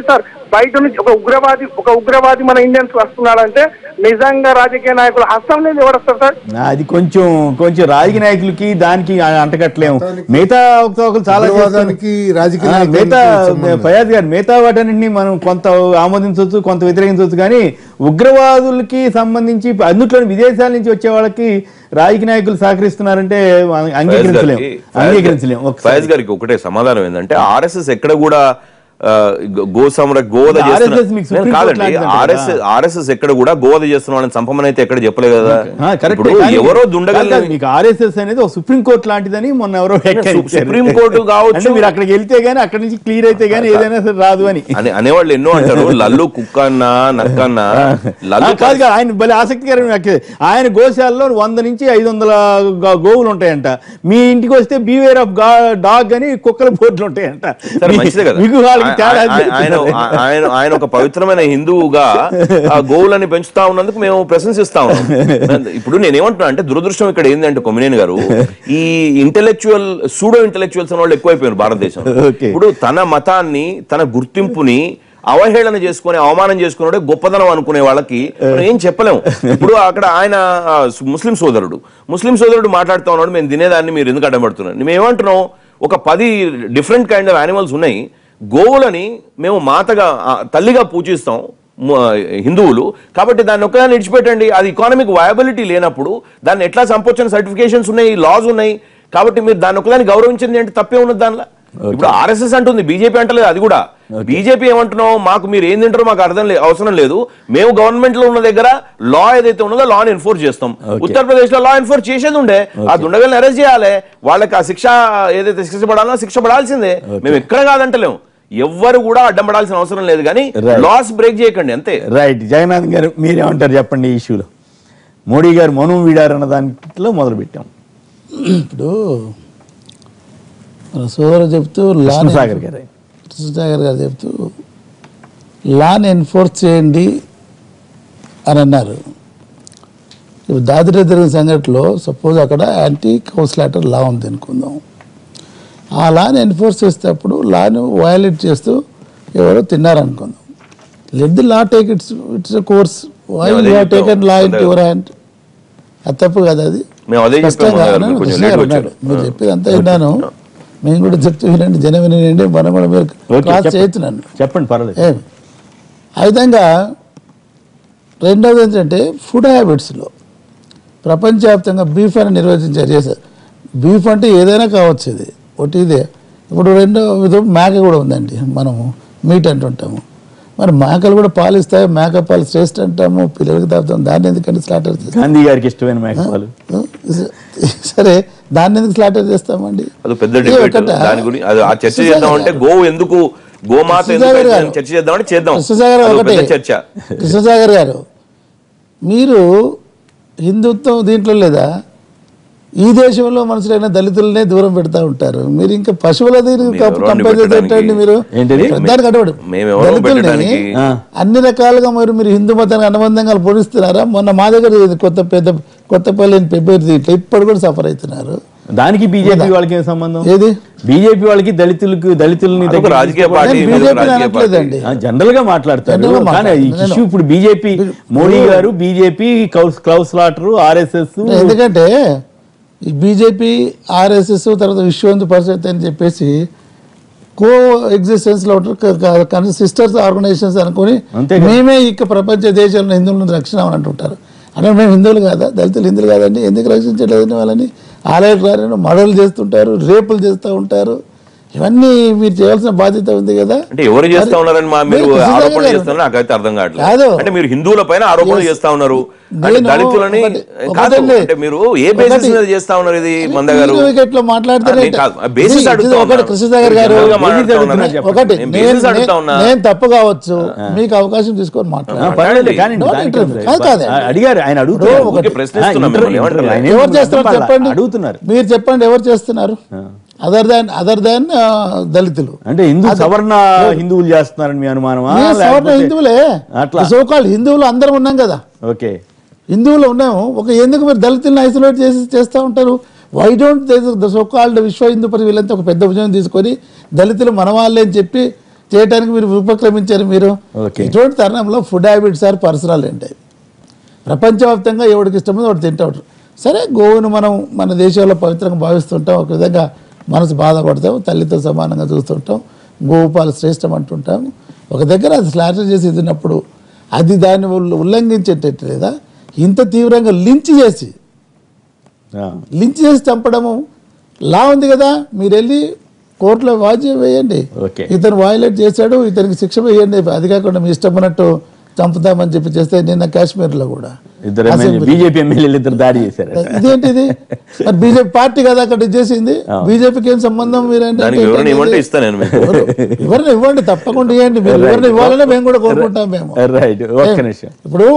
బయట నుంచి ఒక ఉగ్రవాది ఒక ఉగ్రవాది మన ఇండియన్స్ వస్తున్నాడంటే నిజంగా రాజకీయ నాయకులు హస్తం లేదు ఎవరు వస్తారు సార్ అది కొంచెం కొంచెం రాజకీయ నాయకులకి దానికి అంటకట్లేము మిగతా ఒకరు చాలా చేస్తున్నారు. ఉగ్రవాదానికి రాజకీయ ఆ, నాయకులకి మిగతా సంబంధం. ఫయాజ్ గారు మిగతా వాటన్నింటినీ మనం కొంత ఆమోదించవచ్చు కొంత వ్యతిరేకించవచ్చు కానీ ఉగ్రవాదులకి సంబంధించి అందుట్లో విదేశాల నుంచి వచ్చే వాళ్ళకి రాజకీయ నాయకులు సహకరిస్తున్నారంటే మనం ఫయాజ్ అంగీకరించలేం గారికి- ఫయాజ్ అంగీకరించలేం గారికి- ఒకసారి ఫయాజ్ గారికి ఒకటే సమాధానం ఏంటంటే ఆర్ఎస్ఎస్ ఎక్కడ కూడా ఆ, గో- గో సమర గోవధ RSS చేస్తున్న మీకు నేను సుప్రీం కోర్టు కాదండి లాంటిదంట ఆర్ఎస్ కదా. ఆర్ఎస్ఎస్ ఎక్కడ కూడా గోవధ చేస్తున్న వాళ్ళని చంపమని అయితే ఎక్కడ చెప్పలేదు కదా ఆ, కరెక్టే. ఇప్పుడు కానీ ఎవరో కాదు, దుండగల్ని కాదు, మీకు ఆర్ఎస్ఎస్ అనేది ఒక సుప్రీం కోర్టు లాంటిదని మొన్న ఎవరో వ్యాఖ్యానించారు. సుప్రీం కోర్టు కావచ్చు. అంటే మీరు అక్కడికి వెళ్తే గానీ అక్కడి నుంచి క్లియర్ అయితే గానీ ఏదైనా సరే రాదు అని అని అనేవాళ్ళు ఎన్నో అంటారు లల్లు కుక్క అన్న నక్క అన్న ఆ, లల్లు కాదు కాదు ఆయన భలే ఆసక్తికరమైన వ్యాఖ్య ఆయన గోశాలలో వంద నుంచి ఐదు వందల గో- గోవులు ఉంటాయంట మీ ఇంటికి వస్తే బీవేర్ ఆఫ్ డాగ్ అని కుక్కల బోర్డులు ఉంటాయంట సరే మీ- మంచిదే కదా మీకు వాళ్ళకి ఆ- తేడా ఆ- ఆయన తెలుస్తుంది. ఆయన ఆయన ఒక పవిత్రమైన హిందువుగా ఆ గోవులని పెంచుతా ఉన్నందుకు మేము ప్రశంసిస్తా ఉన్నాం ఇప్పుడు నేనేమంటున్నా అంటే దురదృష్టం ఇక్కడ ఏంటంటే కొమినేని గారు ఈ ఇంటెలెక్చువల్ సూడో ఇంటెలెక్చువల్స్ అనే వాళ్ళు ఎక్కువైపోయారు భారతదేశంలో Okay. ఇప్పుడు తన మతాన్ని తన గుర్తింపుని అవహేళన చేసుకుని అవమానం చేసుకునే గొప్పదనం అనుకునే వాళ్ళకి మనం ఏం చెప్పలేము ఇప్పుడు అక్కడ ఆయన ఆ, ముస్లిం సోదరుడు ముస్లిం సోదరుడు మాట్లాడుతూ ఉన్నాడు మేము తినేదాన్ని మీరు ఎందుకు అడ్డపడుతున్నారు మేము ఏమంటున్నాం ఒక పది డిఫరెంట్ కైండ్ ఆఫ్ యానిమల్స్ ఉన్నాయి గోవులని మేము మాతగా ఆ, తల్లిగా పూజిస్తాం మ- హిందువులు కాబట్టి దాన్ని ఒక్కదాన్ని విడిచిపెట్టండి అది ఎకానమిక్ వయబిలిటీ లేనప్పుడు దాన్ని ఎట్లా సంపొచ్చిన సర్టిఫికేషన్స్ ఉన్నాయి లాస్ ఉన్నాయి కాబట్టి మీరు దాన్ని ఒకదాన్ని గౌరవించింది అంటే తప్పే ఉన్నది దానిలో ఇప్పుడు ఆర్ఎస్ఎస్ అంటుంది బీజేపీ అంటలేదు అది కూడా బీజేపీ ఏమంటున్నాం మాకు మీరు ఏం తింటారో మాకు అర్థం లేదు అవసరం లేదు మేము గవర్నమెంట్ లో ఉన్న దగ్గర లా ఏదైతే ఉన్నదో లాని ఎన్ఫోర్స్ చేస్తాం ఉత్తరప్రదేశ్ లో లా ఎన్ఫోర్స్ చేసేది ఉండే ఆ దుండగల్ని అరెస్ట్ చేయాలి వాళ్ళకి ఆ శిక్ష ఏదైతే శిక్ష పడాలో శిక్ష పడాల్సిందే మేము ఎక్కడ కాదంటలేము ఎవ్వరు కూడా అడ్డం పడాల్సిన అవసరం లేదు కానీ Right. లాస్ బ్రేక్ చేయకండి అంతే రైట్ జగన్నాథ్ గారు మీరేమంటారు చెప్పండి ఈ ఇష్యూలో మోడీ గారు మౌనం వీడారన్న దాంట్లో మొదలు పెట్టాం ఇప్పుడు మన సోదరు చెప్తూ లాన్ కృష్ణసాగర్ గారు కృష్ణసాగర్ గారు చెప్తూ లాన్ ఎన్ఫోర్స్ చేయండి అని అన్నారు ఇప్పుడు దాదిరే జరిగిన సంఘటనలో సపోజ్ అక్కడ యాంటీ కౌన్సిలేటర్ లా ఉంది అనుకుందాం ఆ లాని ఎన్ఫోర్స్ చేసేటప్పుడు లాను వయలేట్ చేస్తూ ఎవరో తిన్నారనుకుందాం let the law take its its course why మేము అదే యూ చెప్పాం. టేకన్ లా ఇన్ అదే. యువర్ హ్యాండ్ అది తప్పు కదా అది మేము అదే చెప్పాము స్పష్టంగా మొదలు. అన్నాను, కొంచెం కృష్ణ గారు లేట్గా ఉన్నాడు. వచ్చారు. మీరు చెప్పేది అంతా విన్నాను మేము కూడా చెప్తూ వినండి జనం వినండి మనం కూడా మీరు ఓకే, క్లాస్ చెప్పండి. చేయొచ్చు నన్ను చెప్పండి పర్వాలేదు ఏమి ఆ విధంగా రెండవది ఏంటంటే ఫుడ్ హ్యాబిట్స్లో ప్రపంచవ్యాప్తంగా బీఫ్ అని నిర్వచించారు చేశారు బీఫ్ అంటే ఏదైనా కావచ్చు ఇది ఒకటి ఇదే ఇప్పుడు రెండో విధం మేక కూడా ఉందండి మనము మీట్ అంటుంటాము మరి మేకలు కూడా పాలు ఇస్తాయి మేక పాలు శ్రేష్ఠ అంటాము పిల్లలకి తాగుతాం దాన్ని ఎందుకంటే స్లాటర్ చేస్తాం గాంధీ గారికి ఇష్టమైన మేకపాలు సరే దాన్ని ఎందుకు స్లాటర్ చేస్తామండి అది పెద్ద ఇది డిబేట్ ఒకటా? దాని గురించి అది ఆ చర్చ కృష్ణసాగర్ చేద్దామంటే గారు. గోవు ఎందుకు గోమాత ఎందుకు కృష్ణసాగర్ అయితే గారు. చర్చ చేద్దామంటే చేద్దాం కృష్ణసాగర్ అదో ఒకటే పెద్ద చర్చ కృష్ణసాగర్ గారు మీరు హిందుత్వం దీంట్లో లేదా ఈ దేశంలో మనుషులైన దళితులనే దూరం పెడతా ఉంటారు మీరు ఇంకా పశువుల దీనికి మీరు ఎవరో కంపేర్ పెట్టడానికి- చేసేటండి మీరు ఏంటిది? దానికి అడవడు మేము ఎవరో దళితుల్ని పెట్టడానికి- ఆ. అన్ని రకాలుగా మరి మీరు హిందూ మతానికి అనుబంధంగా పొడిస్తున్నారా మొన్న మా దగ్గర ఇది కొత్త పెద్ద కొత్తపల్లి పెబ్బేరు ఇట్లా ఇప్పుడు కూడా సఫర్ అవుతున్నారు దానికి బీజేపీ వాళ్ళకి ఏం సంబంధం ఏది బీజేపీ వాళ్ళకి దళితులకు దళితుల్ని అదొక దగ్గరికి రాజకీయ పార్టీ నేను మీరు బీజేపీ రాజకీయ పార్టీ అనట్లేదండి ఆ, జనరల్ గా మాట్లాడతారు జనరల్ గా కానీ ఈ మాట్లాడతాను. ఇష్యూ ఇప్పుడు బీజేపీ మోడీ గారు BJP clause clause later RSS ఎందుకంటే ఈ బీజేపీ ఆర్ఎస్ఎస్ తర్వాత విశ్వ హిందూ పరిషత్ అని చెప్పేసి కో ఎగ్జిస్టెన్స్ లో ఉంటారు సిస్టర్స్ ఆర్గనైజేషన్స్ అనుకుని అంతే కదా. మేమే ఇక ప్రపంచ దేశాల్లో హిందువులను రక్షణ అని అంటుంటారు అంటే మేము హిందువులు కాదా దళితులు హిందువులు కాదండి ఎందుకు రక్షించలేదని వాళ్ళని ఆలయకు రాని మర్డర్లు చేస్తుంటారు రేపులు చేస్తూ ఉంటారు ఇవన్నీ మీరు చేయాల్సిన బాధ్యత ఉంది కదా అంటే ఎవరు చేస్తా ఉన్నారని మా మీరు మీరు కృష్ణసాగర్ ఆరోపణలు గారు. చేస్తున్నారు నాకైతే అర్థం కావట్లేదు కాదు. అంటే మీరు హిందువుల పైన ఆరోపణలు చేస్తా ఉన్నారు అంటే నేను దళితులని ఒకటి- కాదు ఒకటండి. అంటే మీరు ఏ బేసిస్ ఒకటి. మీద చేస్తా ఉన్నారు ఇది మంద గారు మీరు ఇట్లా మాట్లాడితే నేను కాదు. ఆ basis అడుగుతా ఒకటి ఉన్నా. కృష్ణసాగర్ గారు జనరల్గా basis మాట్లాడుతా అడుగుతున్నారు ఉన్నా. చెప్పండి. ఒకటి నేను నేను basis అడుగుతా నేను- ఉన్నా. నేను తప్పు కావచ్చు మీకు అవకాశం తీసుకొని మాట్లాడాలి పర్లేదు కానీ Don't దానికి interrupt. ఉంది. కాదు, కాదు. ఆ, అడిగారు ఆయన అడుగుతున్నారు ఒకటి. ఊరికే ప్రశ్నిస్తున్నాం ఆ, ఇంటర్- మిమ్మల్ని, ఇంటర్- ఏమంటారు? ఆయన ఏం ఎవరు చేస్తున్నారు అర్థం చెప్పండి అడుగుతున్నారు మీరు చెప్పండి ఎవరు చేస్తున్నారు అదర్ దాన్ అదర్ దాన్ దళితులు అంటే హిందూ సవర్ణ హిందువులు చేస్తున్నారని మీ అనుమానమా మేము సవర్ణ లేకపోతే- హిందువులే అట్లా సోకాల్ హిందువులు అందరం ఉన్నాం కదా ఓకే హిందువులు ఉన్నాము ఒక ఎందుకు మీరు దళితులను ఐసోలేట్ చేసి చేస్తూ ఉంటారు వై డోంట్ ద సోకాల్డ్ విశ్వ హిందూ పరిషత్ వీళ్ళంతా ఒక పెద్ద భుజం తీసుకొని దళితులు మన వాళ్ళే అని చెప్పి చేయడానికి మీరు ఉపక్రమించారు మీరు Okay. ఇటువంటి తరుణంలో ఫుడ్ హ్యాబిట్స్ ఆర్ పర్సనల్ ఏంటి ప్రపంచవ్యాప్తంగా ఎవరికి ఇష్టమో వాడు తింటూ ఉంటారు సరే గోవును మనం మన దేశంలో పవిత్రంగా భావిస్తుంటాం ఒక విధంగా మనసు బాధపడతాం తల్లితో సమానంగా చూస్తుంటాం గోవు పాలు శ్రేష్టం అంటుంటాం ఒక దగ్గర అది స్లాటర్ చేసి తిన్నప్పుడు అది దాన్ని ఉల్ల- ఉల్లంఘించేటట్టు లేదా ఇంత తీవ్రంగా లించ్ చేసి ఆ, లించ్ చేసి చంపడము లా ఉంది కదా మీరు వెళ్ళి కోర్టులో వాజీ వేయండి ఓకే. ఇతను వాయిలేట్ చేశాడు ఇతనికి శిక్ష వేయండి అది కాకుండా మీ ఇష్టం ఉన్నట్టు చంపుతామని చెప్పి చేస్తే నిన్న కాశ్మీర్లో కూడా ఇద్దరు అసెంబ్లీ- బీజేపీ ఎమ్మెల్యేలు ఇద్దరు దాడి చేశారు ఇదేంటిది మరి బీజేపీ పార్టీ కదా అక్కడ ఇది చేసింది బీజేపీకి ఏం సంబంధం మీరేంటి దానికి వివరణ ఇవ్వమంటే ఇస్తాను నేను మీకు ఎవరిని ఇవ్వండి తప్పకుండా ఇవ్వండి మీరు ఎవరిని ఇవ్వాలనే మేము కూడా కోరుకుంటాం మేము రైట్ ఒక్క నిమిషం ఇప్పుడు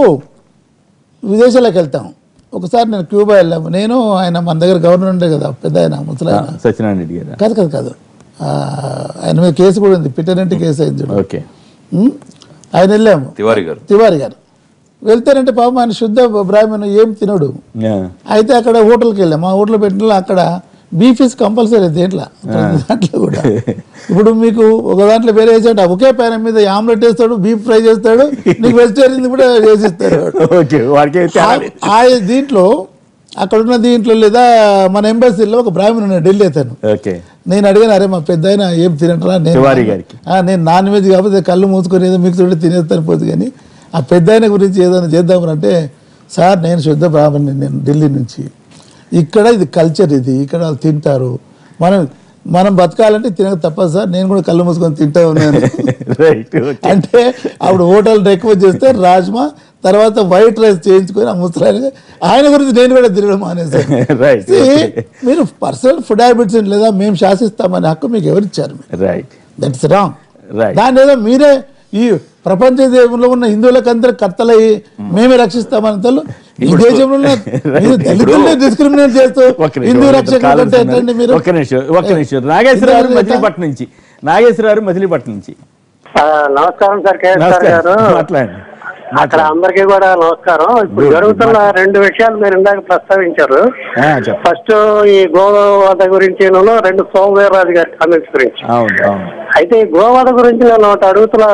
విదేశాలకు వెళ్తాం ఒకసారి నేను క్యూబా వెళ్ళాము నేను ఆయన మన దగ్గర గవర్నర్ ఉండే కదా పెద్ద ఆయన ముసలాయన సత్యనారాయణ రెడ్డి గారు కాదు కాదు కాదు ఆ, ఆయన మీద కేసు కూడా ఉంది పిట్టనంటి కేసు అయింది చూడు. ఓకే ఉం? ఆయన వెళ్ళాము తివారీ గారు తివారి గారు వెళ్తానంటే పాపం ఆయన శుద్ధ బ్రాహ్మణు ఏం తినడు ఆ, అయితే అక్కడ హోటల్కి వెళ్ళాము ఆ హోటల్ పెట్టిన అక్కడ బీఫ్ ఇస్ కంపల్సరీ దేంట్లో ప్రతి దాంట్లో కూడా ఇప్పుడు మీకు ఒక దాంట్లో వేరే వేసాడు ఒకే పైన మీద ఆమ్లెట్ వేస్తాడు బీఫ్ ఫ్రై చేస్తాడు నీకు వెజిటేరియన్ కూడా చేసిస్తాడు వాడు. ఓకే వాడికి తేడా లేదు. ఆ ఆ దీంట్లో అక్కడ ఉన్న దీంట్లో లేదా మన ఎంబసీలో ఒక బ్రాహ్మణ్ ఉన్నాడు ఢిల్లీ అతను ఓకే నేను అడిగాను అరే మా పెద్ద ఆయన ఏం తినట్రా నేను తివారీ గారికి. ఆ, నేను నాన్ వెజ్ కాకపోతే కళ్ళు మూసుకొని ఏదో మిక్స్ ఉంటే తినేస్తాను పోదు కానీ ఆ పెద్ద ఆయన గురించి ఏదైనా చేద్దామని అంటే సార్ నేను శుద్ధ బ్రాహ్మణి నేను ఢిల్లీ నుంచి ఇక్కడ ఇది కల్చర్ ఇది ఇక్కడ వాళ్ళు తింటారు మనం మనం బతకాలంటే తినక తప్పదు సార్ నేను కూడా కళ్ళు మూసుకొని తింటా ఉన్నాను రైట్ ఓకే అంటే అప్పుడు హోటల్ రిక్వెస్ట్ చేస్తే రాజ్మా తర్వాత వైట్ రైస్ చేయించుకొని ఆ ముసలాయన ఆయన గురించి నేను కూడా తినడం మానేశాను Right, See, okay. మీరు పర్సనల్ ఫుడ్ హ్యాబిట్స్ లేదా మేము శాసిస్తామనే హక్కు మీకు ఎవరిచ్చారు రైట్ దట్స్ రాంగ్ Right. దాని ఏదో మీరే ఈ ప్రపంచ దేశంలో ఉన్న హిందువులకందరూ కర్తలయ్యి మేమే రక్షిస్తామని తల్లు ఈ ఇప్పుడు- దేశంలో ఉన్న మీరు దళితుల్ని డిస్క్రిమినేట్ చేస్తూ ఒక్క నిమిషం, హిందూ ఇద్దరు రక్షకులు కాలర్స్ అంటే ఉన్నారు. ఎట్లండి మీరు ఒక్క నిమిషం ఒక్క నిమిషం నాగేశ్వరరావు గారు హిందూ మచిలీపట్నం నుంచి నాగేశ్వరరావు గారు మచిలీపట్నం నుంచి ఆ, నమస్కారం సార్ కేఎస్ఆర్ నమస్కారం గారు మాట్లాడండి అక్కడ అందరికీ కూడా నమస్కారం ఇప్పుడు Good. జరుగుతున్న రెండు విషయాలు మీరు ఇందాక ప్రస్తావించారు ఆ, చెప్పండి ఫస్ట్ ఈ గోవాద గురించి రెండు సోమవీర్రాజు గారి కామెంట్స్ గురించి అవును అవును అయితే ఈ గోవాద గురించి నేను ఒకటి అడుగుతున్నా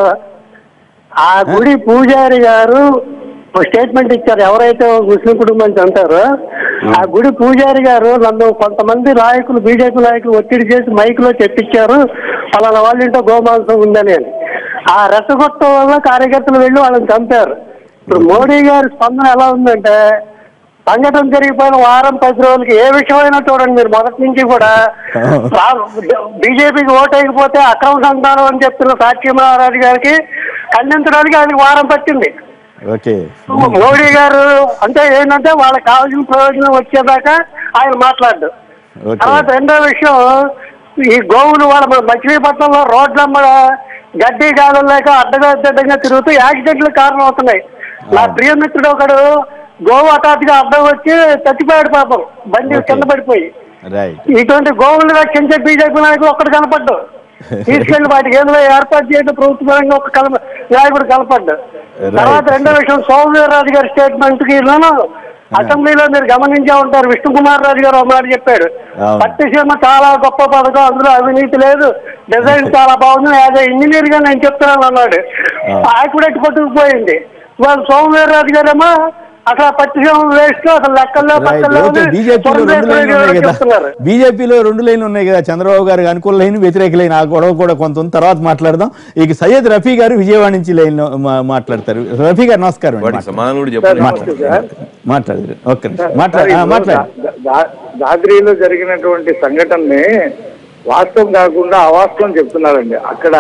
ఆ గుడి పూజారి గారు ఒక స్టేట్మెంట్ ఇచ్చారు ఎవరైతే ముస్లిం కుటుంబం చంపారో ఆ గుడి పూజారి గారు నన్ను కొంతమంది నాయకులు బీజేపీ నాయకులు ఒత్తిడి చేసి మైక్ లో చెప్పించారు పలానా వాళ్ళ ఇంట్లో గోమాంసం ఉందని అని ఆ రెచ్చగొట్టడం వల్ల కార్యకర్తలు వెళ్ళి వాళ్ళని చంపారు ఇప్పుడు మోడీ గారి స్పందన ఎలా ఉందంటే సంఘటన జరిగిపోయిన వారం పది రోజులకి ఏ విషయమైనా చూడండి మీరు మొదటి నుంచి కూడా బీజేపీకి ఓటేయకపోతే అక్రమ సంతానం అని చెప్తున్న సాక్షి మహారాజు గారికి ఖండించడానికి ఆయనకి వారం పట్టింది ఓకే మోడీ గారు అంటే ఏంటంటే వాళ్ళకి కావాల్సిన ప్రయోజనం వచ్చేదాకా ఆయన మాట్లాడు ఓకే తర్వాత రెండో విషయం ఈ గోవులు వాళ్ళ మన మచిలీపట్నంలో రోడ్లమ్మ గడ్డి గాలం లేక అడ్డగడ్డంగా తిరుగుతూ యాక్సిడెంట్లు కారణం అవుతున్నాయి నా ప్రియమిత్రుడు ఒకడు గోవు హఠాత్తుగా అడ్డం వచ్చి చచ్చిపోయాడు పాపం బండి Okay. కింద పడిపోయి రైట్ ఇటువంటి గోవులు రక్షించే బీజేపీ నాయకులు ఒక్కడు కనపడ్డు తీసుకెళ్లి వాటికి ఏదో ఏర్పాటు చేయడం ప్రభుత్వంగా ఒక కలప నాయకుడు కనపడ్డు Right. తర్వాత రెండో విషయం సోమవీర్రాజు గారి స్టేట్మెంట్ కి ఇలాను అసెంబ్లీలో మీరు గమనించే ఉంటారు విష్ణుకుమార్ రాజు గారు ఒక మాట చెప్పాడు అవును. పట్టిసీమ చాలా గొప్ప పథకం అందులో అవినీతి లేదు డిజైన్ చాలా బాగుంది యాజ్ ఇంజనీర్ గా నేను చెప్తున్నాను అన్నాడు అవును. ఆకుడెట్టి పట్టుకుపోయింది వాళ్ళు సోమవీర్రాజు గారేమో అసలు పట్టిసీమ వేస్ట్ అసలు లెక్కల్లో రైట్ పక్కల్లో ఓకే బీజేపీలో రెండు లైన్లు ఉన్నాయి కదా చెప్తున్నారు బీజేపీలో రెండు లైన్లు ఉన్నాయి కదా చంద్రబాబు గారికి అనుకూల లైన్ వ్యతిరేక లైన్ ఆ గొడవ కూడా కొంత ఉంది తర్వాత మాట్లాడదాం ఇక సయ్యద్ రఫీ గారు విజయవాడ నుంచి లైన్ లో మా- మాట్లాడతారు రఫీ గారు నమస్కారం అండి. వాటికి సమాధానం కూడా చెప్పండి మాట్లాడండి మాట్లాడారు ఒక్క నిమిషం మాట్లాడు ఆ, మాట్లాడు దా- దా- దాద్రిలో జరిగినటువంటి సంఘటనని వాస్తవం కాకుండా అవాస్తవం చెప్తున్నారండి అక్కడ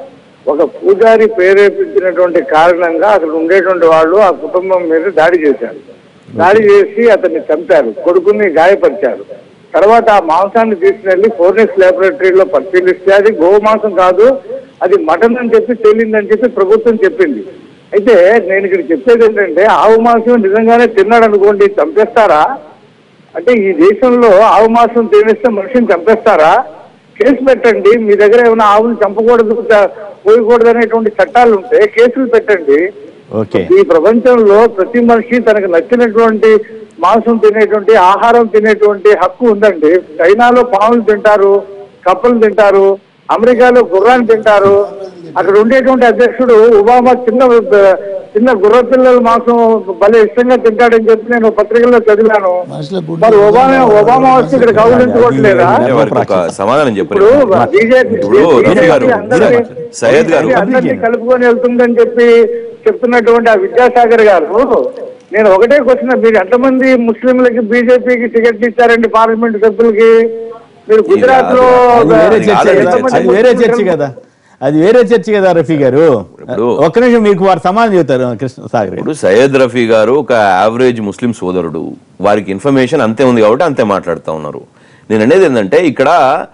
ఒక పూజారి ప్రేరేపించినటువంటి కారణంగా అక్కడ ఉండేటువంటి వాళ్ళు ఆ కుటుంబం మీద దాడి చేశారు దాడి చేసి అతన్ని చంపారు కొడుకుని గాయపరిచారు తర్వాత ఆ మాంసాన్ని తీసుకెళ్లి ఫోరెన్స్ లాబొరేటరీలో పరిశీలిస్తే అది గోమాంసం కాదు అది మటన్ అని చెప్పి తేలిందని చెప్పి ప్రభుత్వం చెప్పింది అయితే నేను ఇక్కడ చెప్పేది ఏంటంటే ఆవు మాంసం నిజంగానే తిన్నాడు అనుకోండి చంపేస్తారా అంటే ఈ దేశంలో ఆవు మాంసం తినేస్తే మనిషిని చంపేస్తారా కేసు పెట్టండి మీ దగ్గర ఏమైనా ఆవుని చంపకూడదు చ- పోయకూడదు అనేటువంటి చట్టాలు ఉంటే కేసులు పెట్టండి ఓకే ఈ ప్రపంచంలో ప్రతి మనిషి తనకు నచ్చినటువంటి మాంసం తినేటువంటి ఆహారం తినేటువంటి హక్కు ఉందండి చైనాలో పాములు తింటారు కప్పలు తింటారు అమెరికాలో గుర్రాన్ని తింటారు అక్కడ ఉండేటువంటి అధ్యక్షుడు ఒబామా చిన్న చిన్న గుర్ర పిల్లల మాంసం భలే ఇష్టంగా తింటాడని చెప్పి నేను పత్రికల్లో చదివాను మనుషుల గుడ్లు మరి ఒబామా ఒబామా వచ్చి ఇక్కడ కౌలించుకోవట్లేదా అంటే వారికి ఒక సమాధానం ఇప్పుడు చెప్పండి బీజేపీ ఇప్పుడు రఫీ గారు అందరినీ- సయ్యద్ గారు అందరినీ కలుపుకొని వెళ్తుందని చెప్పి చెప్తున్నటువంటి ఆ విద్యాసాగర్ గారు నేను ఒకటే క్వశ్చన్ మీరు ఎంతమంది ముస్లింలకి బీజేపీకి టికెట్ ఇచ్చారండి పార్లమెంట్ సభ్యులకి మీరు గుజరాత్ లో అది వేరే అది చర్చ వేరే కదా. చర్చ. అది వేరే చర్చ కదా అది వేరే చర్చ కదా రఫీ గారు ఇప్పుడు- ఒక్క నిమిషం మీకు వారు సమాధానం చెబుతారు కృష్ణ సాగర్ గారు. ఇప్పుడు సయ్యద్ రఫీ గారు ఒక యావరేజ్ ముస్లిం సోదరుడు వారికి ఇన్ఫర్మేషన్ అంతే ఉంది కాబట్టి అంతే మాట్లాడుతూ ఉన్నారు నేను అనేది ఏంటంటే ఇక్కడ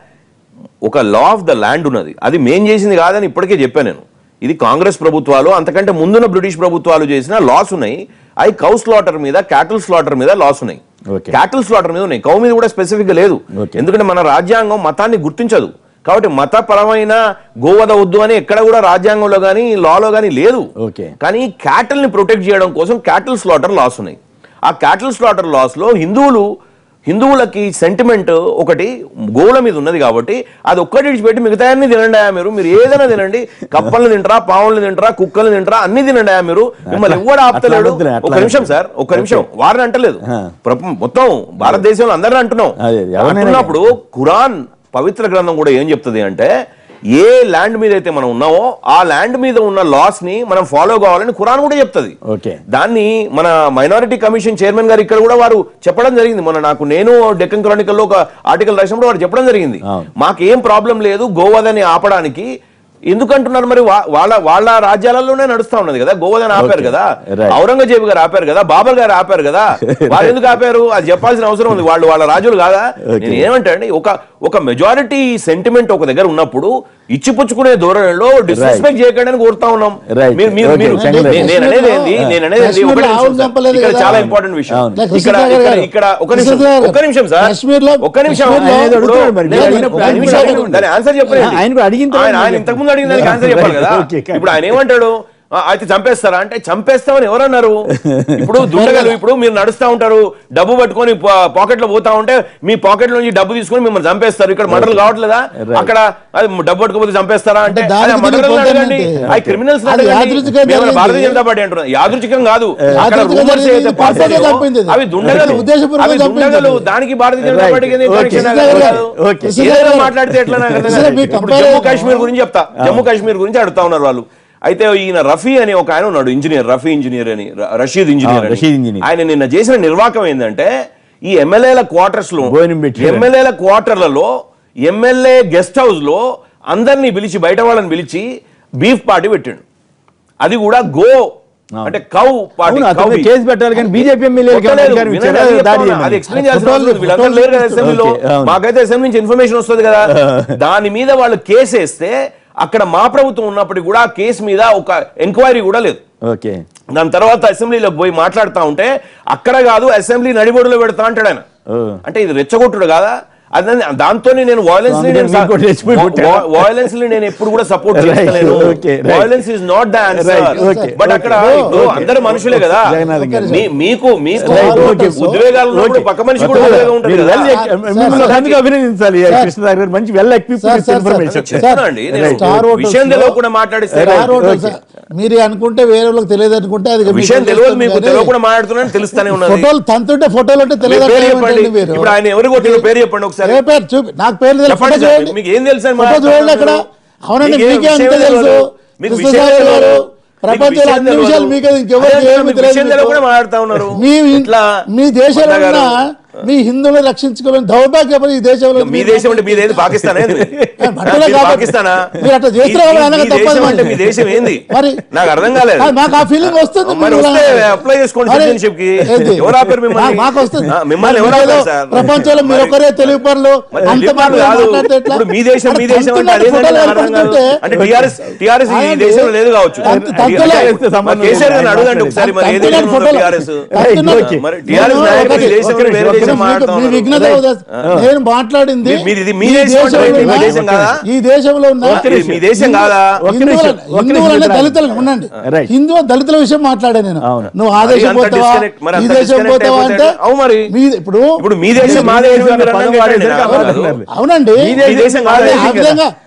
ఒక లా ఆఫ్ ద ల్యాండ్ ఉన్నది అది మేం చేసింది కాదని ఇప్పటికే చెప్పాను నేను ఇది కాంగ్రెస్ ప్రభుత్వాలు అంతకంటే ముందున్న బ్రిటిష్ ప్రభుత్వాలు చేసిన లాస్ ఉన్నాయి అవి కౌ స్లాటర్ మీద క్యాటిల్ స్లాటర్ మీద లాస్ ఉన్నాయి Okay. క్యాటిల్ స్లాటర్ మీద ఉన్నాయి కౌ మీద కూడా స్పెసిఫిక్ గా లేదు Okay. ఎందుకంటే మన రాజ్యాంగం మతాన్ని గుర్తించదు కాబట్టి మతపరమైన గోవద వద్దు అని ఎక్కడ కూడా రాజ్యాంగంలో కానీ లాలో కానీ లేదు Okay. కానీ cattle ని ప్రొటెక్ట్ చేయడం కోసం క్యాటిల్ స్లాటర్ లాస్ ఉన్నాయి ఆ క్యాటిల్ స్లాటర్ లాస్ లో హిందువులు హిందువులకి సెంటిమెంట్ ఒకటి గోవుల మీద ఉన్నది కాబట్టి అది ఒక్కటి విడిచిపెట్టి మిగతా అన్ని తినండి ఆ మీరు మీరు ఏదైనా తినండి కప్పల్ని తింటారా పావుల్ని తింటారా కుక్కల్ని తింటారా అన్ని తినండి ఆ మీరు మిమ్మల్ని ఎవడు ఆపుతలేడు అట్లా అనొద్దులే, అట్లా ఒక నిమిషం సార్ ఒక నిమిషం వారిని అంటలేదు ఆ. ప్రప- మొత్తం భారతదేశంలో అందరిని అంటున్నాం అదే, ఎవరినైనా అంటున్నప్పుడు ఖురాన్ పవిత్ర గ్రంథం కూడా ఏం చెప్తుంది అంటే ఏ ల్యాండ్ మీద అయితే మనం ఉన్నామో ఆ ల్యాండ్ మీద ఉన్న లాస్ ని మనం ఫాలో కావాలని ఖురాన్ కూడా చెప్తుంది ఓకే దాన్ని మన మైనారిటీ కమిషన్ చైర్మన్ గారు ఇక్కడ కూడా వారు చెప్పడం జరిగింది మన నాకు నేను డెక్కన్ క్రానికల్లో ఒక ఆర్టికల్ రాసినప్పుడు వారు చెప్పడం జరిగింది అవును. మాకేం ప్రాబ్లం లేదు గోవదని ఆపడానికి ఎందుకంటున్నారు మరి వా- వాళ్ళ వాళ్ళ రాజ్యాలలోనే నడుస్తా ఉన్నది కదా గోవదని ఆపారు Okay. కదా Right. ఔరంగజేబు గారు ఆపారు కదా బాబర్ గారు ఆపారు కదా వాళ్ళు ఎందుకు ఆపారు అది చెప్పాల్సిన అవసరం ఉంది వాళ్ళు వాళ్ళ రాజులు కాదా Okay. నేను ఏమంటా అండి ఒక ఒక మెజారిటీ సెంటిమెంట్ ఒక దగ్గర ఉన్నప్పుడు ఇచ్చిపుచ్చుకునే ధోరణిలో డిస్రెస్పెక్ట్ చేయకండి అని కోరుతా ఉన్నాం Right. మీరు మీరు Okay. మీరు Changla. నేను నేను అనేది ఏంది నేను అనేది ఏంది? కాశ్మీర్లో ఒకటే నిమిషం ఆవులు సార్. చంపలేదు ఇక్కడ కదా. చాలా ఇంపార్టెంట్ విషయం అవును. లేదు, ఇక్కడ కృష్ణ ఇక్కడ గారు. ఇక్కడ ఒక నిమిషం కృష్ణ గారు. ఒక్క నిమిషం సార్ కాశ్మీర్లో- ఒక్క నిమిషం కాశ్మీర్లో ఆయన ఏదో ఇప్పుడు- అడుగుతున్నాడు మరి. లేదు, ఆయన ఒక్క ఆయన నిమిషం అడిగిన దాని ఆన్సర్ చెప్పండి ఆయన కూడా అడిగిన తర్వాత ఆయన ఆయన ఇంతకు ముందు అడిగిన దానికి ఆన్సర్ చెప్పాలి కదా Okay, okay. ఇప్పుడు ఆయన ఏమంటాడు ఆ, అయితే చంపేస్తారా అంటే చంపేస్తామని ఎవరన్నారు ఇప్పుడు దుండగలు ఇప్పుడు మీరు నడుస్తా ఉంటారు డబ్బు పట్టుకొని పాకెట్ లో పోతా ఉంటే మీ పాకెట్ నుంచి డబ్బు తీసుకొని మిమ్మల్ని చంపేస్తారు ఇక్కడ మర్డర్లు కావట్లేదా Right. అక్కడ అది డబ్బు పట్టుకోపోతే చంపేస్తారా అంటే అంటే దానికి మర్డర్లు దీనికి అడగండి పోతానంటే. అవి క్రిమినల్స్ అది యాదృచ్ఛికంగా జరిగింది. భారతీయ జనతా పార్టీ అంటున్నారు యాదృచ్ఛికం కాదు అక్కడ యాదృచ్ఛికంగా rumors జరిగింది. ఏదైతే ఇది pass పర్పస్గా అయ్యాయో, చంపింది ఇది. అవి దుండగలు ఉద్దేశపూర్వకంగా అవి చంపింది దుండగలు ఇది. దానికి భారతీయ జనతా Right. పార్టీకి ఎందుకు Okay. connection కృష్ణ గారు. కాదు? Okay. ఏదైనా మాట్లాడితే ఎట్లా నాకు అర్థం కృష్ణ కాదు. మీ ఇప్పుడు compare- జమ్మూ కాశ్మీర్ గురించి చెప్తా జమ్మూ కాశ్మీర్ గురించి అడుగుతా ఉన్నారు వాళ్ళు అయితే ఈయన రఫీ అని ఒక ఆయన ఉన్నాడు ఇంజనీర్ రఫీ ఇంజనీర్ అని ర- రషీద్ ఇంజనీర్ ఆ, అని. రషీద్ ఇంజనీర్. ఆయన నిన్న చేసిన నిర్వాకం ఏంటంటే ఈ ఎమ్మెల్యేల క్వార్టర్స్ లో భోజనం పెట్టాడు. ఎమ్మెల్యేల క్వార్టర్లలో ఎమ్మెల్యే గెస్ట్ హౌస్ లో అందరినీ పిలిచి బయట వాళ్ళని పిలిచి బీఫ్ పార్టీ పెట్టాడు అది కూడా గో అంటే కౌ పార్టీ అవును, అతని కౌ మీద beef. కేసు పెట్టాలి కానీ బీజేపీ ఎమ్మెల్యేలకి కొట్టలేదు. అధికారం వినండి, ఇచ్చారా? అది చెప్తా దాడి ఉన్నా. చేయమని. అది ఎక్స్ప్లెయిన్ చేయాల్సిన అవసరం ఉంది. వీళ్ళందరూ ఫోటోలు- లేరు కదా అసెంబ్లీలో ఓకే, అవును. మాకైతే అసెంబ్లీ నుంచి ఇన్ఫర్మేషన్ వస్తుంది కదా దాని మీద వాళ్ళు కేసు వేస్తే అక్కడ మా ప్రభుత్వం ఉన్నప్పటికీ కూడా ఆ కేసు మీద ఒక ఎంక్వైరీ కూడా లేదు ఓకే దాని తర్వాత అసెంబ్లీలోకి పోయి మాట్లాడుతా ఉంటే అక్కడ కాదు అసెంబ్లీ నడిబొడులో పెడతా అంటాడు ఆయన ఓ. అంటే ఇది రెచ్చగొట్టుడు కాదా అదే దాంతో నేను వాయిలెన్స్ అందుకని మీకు కూడా రెచ్చిపోయి పుట్టాడా? వాయిలెన్స్ నేను ఎప్పుడు కూడా సపోర్ట్ Right, చేస్తలేను okay, right. Violence is not the answer Right, okay, but okay. అక్కడ Okay, ఇప్పుడు okay. అందరు మనుషులే కదా జగన్నాథ్ గారు. మీ- మీకు మీకు Right, okay. ఉద్వేగాలు ఉన్నప్పుడు Okay. పక్క మనిషి కూడా ఉద్వేగం ఉంటుంది మీరు కదా. well equi- మిమ్మల్ని అందుకు అభినందించాలి కృష్ణ గారు మంచి well equipped sir, sir, information sir, చెప్తున్నా అండి నేను Right. Star Hotels విషయం లో- తెలియకుండా మాట్లాడిస్తే స్టార్ హోటల్స్ మీరు అనుకుంటే వేరే వాళ్ళకి తెలియదు అనుకుంటే అది మీకు విషయం తెలియదు మీకు తెలుస్తుంది తెలియకుండా మాట్లాడుతున్నాను తెలుస్తానే ఉన్నది ఫోటోలు తంతుంటే ఫోటోలు అంటే మీ తెలియదు పేరు అంటే చెప్పండి ఏమిటండి మీరు ఇప్పుడు ఆయన ఎవరు కొట్టిన పేరు చెప్పండి ఒకసారి ఏ పేరు చూపి నాకు పేరు తెలుసు చెప్పండి ఫోటో సార్. చూడండి మీకు ఏం తెలుసు అని ఫోటో మాట్లాడుతున్నారు చూడండి అక్కడ మీరు? అవునండి మీకేం మీకే అంత విషయం తెలుసు తెలియదు. మీకు కృష్ణ విషయం సాగర్ గారు తెలియదు. ప్రపంచంలో మీకు అన్ని విషయం విషయాలు తెలియదు. మీకు ఇంకెవరికి అదే ఏమి మీకు తెలియదు విషయం తెలియకుండా మీకు. మాట్లాడుతా ఉన్నారు. మీ ఇట్లా మీ దేశంలో అన్న గారు. ఉన్న మీ హిందువులను రక్షించుకోవాలని దౌర్భాగ్యం ఈ దేశంలో మీ దేశం అంటే మీ దేశం పాకిస్తాన్ ఏంది మధ్యలో మీరు కాబట్టి పాకిస్తానా మీరు అట్లా చేస్తే ఈ- ఈ- అనగా ఈ తప్పదు దేశం మరి. అంటే మీ దేశం ఏంది మరి నాకు అర్థం కాలేదు కాదు, మాకు ఆ ఫీలింగ్ వస్తుంది మరి మీరు వస్తే ఇలా- అప్లై చేసుకోండి మరి సిటిజన్షిప్ కి ఏంది? ఎవరు ఆపారు మిమ్మల్ని మా- మాకు వస్తుంది ఆ, మిమ్మల్ని ఎవరు మీరు ఏదో ఆపారు సార్ ప్రపంచంలో మీరు మరి- ఒకరే తెలుగు పనులు మరి అంత తెలియదు మాటలు కాదు. మాట్లాడితే ఎట్లా? ఇప్పుడు మీ దేశం మీ అరే దేశం అంటే తంతున్నట్టు అదేంటంటే ఫోటోలు నాకు అర్థం కాదు. కనపడుతుంటే అంటే టిఆర్ఎస్ టిఆర్ఎస్ ఈ ఆగండి. దేశంలో లేదు కావచ్చు తంతు- తంతులే. వేస్తే సంబంధం మరి కేసీఆర్ గారిని లేదు. అడగండి ఒకసారి మరి ఏ తంతున్నట్టు దేశంలో ఫోటోలు- టిఆర్ఎస్ తంతున్నట్టు- మరి టిఆర్ఎస్ నేను నాయకులు ఈ ఒకటి- దేశంలో ఒకటి- వేరే ఒకటి- దేశం మీకు- మాట్లాడుతా మీ ఉన్నారు. విఘ్నత ఉదయ్- నేను మాట్లాడింది మీ- మీది- ఇది మీ ఈ దేశం అంటే దేశంలో మీ ఉన్న- దేశం కాదా? ఈ దేశంలో ఉన్న ఇది మీ దేశం కాదా ఒక్క నిమిషం, హిందువుల- ఒక్క నిమిషం హిందువులనే మిత్రులారా. దళితులు ఉండండి Right. హిందూ దళితుల విషయం మాట్లాడా నేను అవును. నువ్వు ఆ మరి దేశం అంత పోతావా disconnect- మరి ఈ అంత దేశం disconnect పోతావా అయిపోతే అంటే అవు మరి. మీ ఇప్పుడు ఇప్పుడు మీ దేశం మా దేశం అన్న మీరు పదం అన్నాక వాడేసరికి ఏంటండి? అబద్ధం అన్నారు. అవునండి మీ దేశం కాదు ఆ విధంగా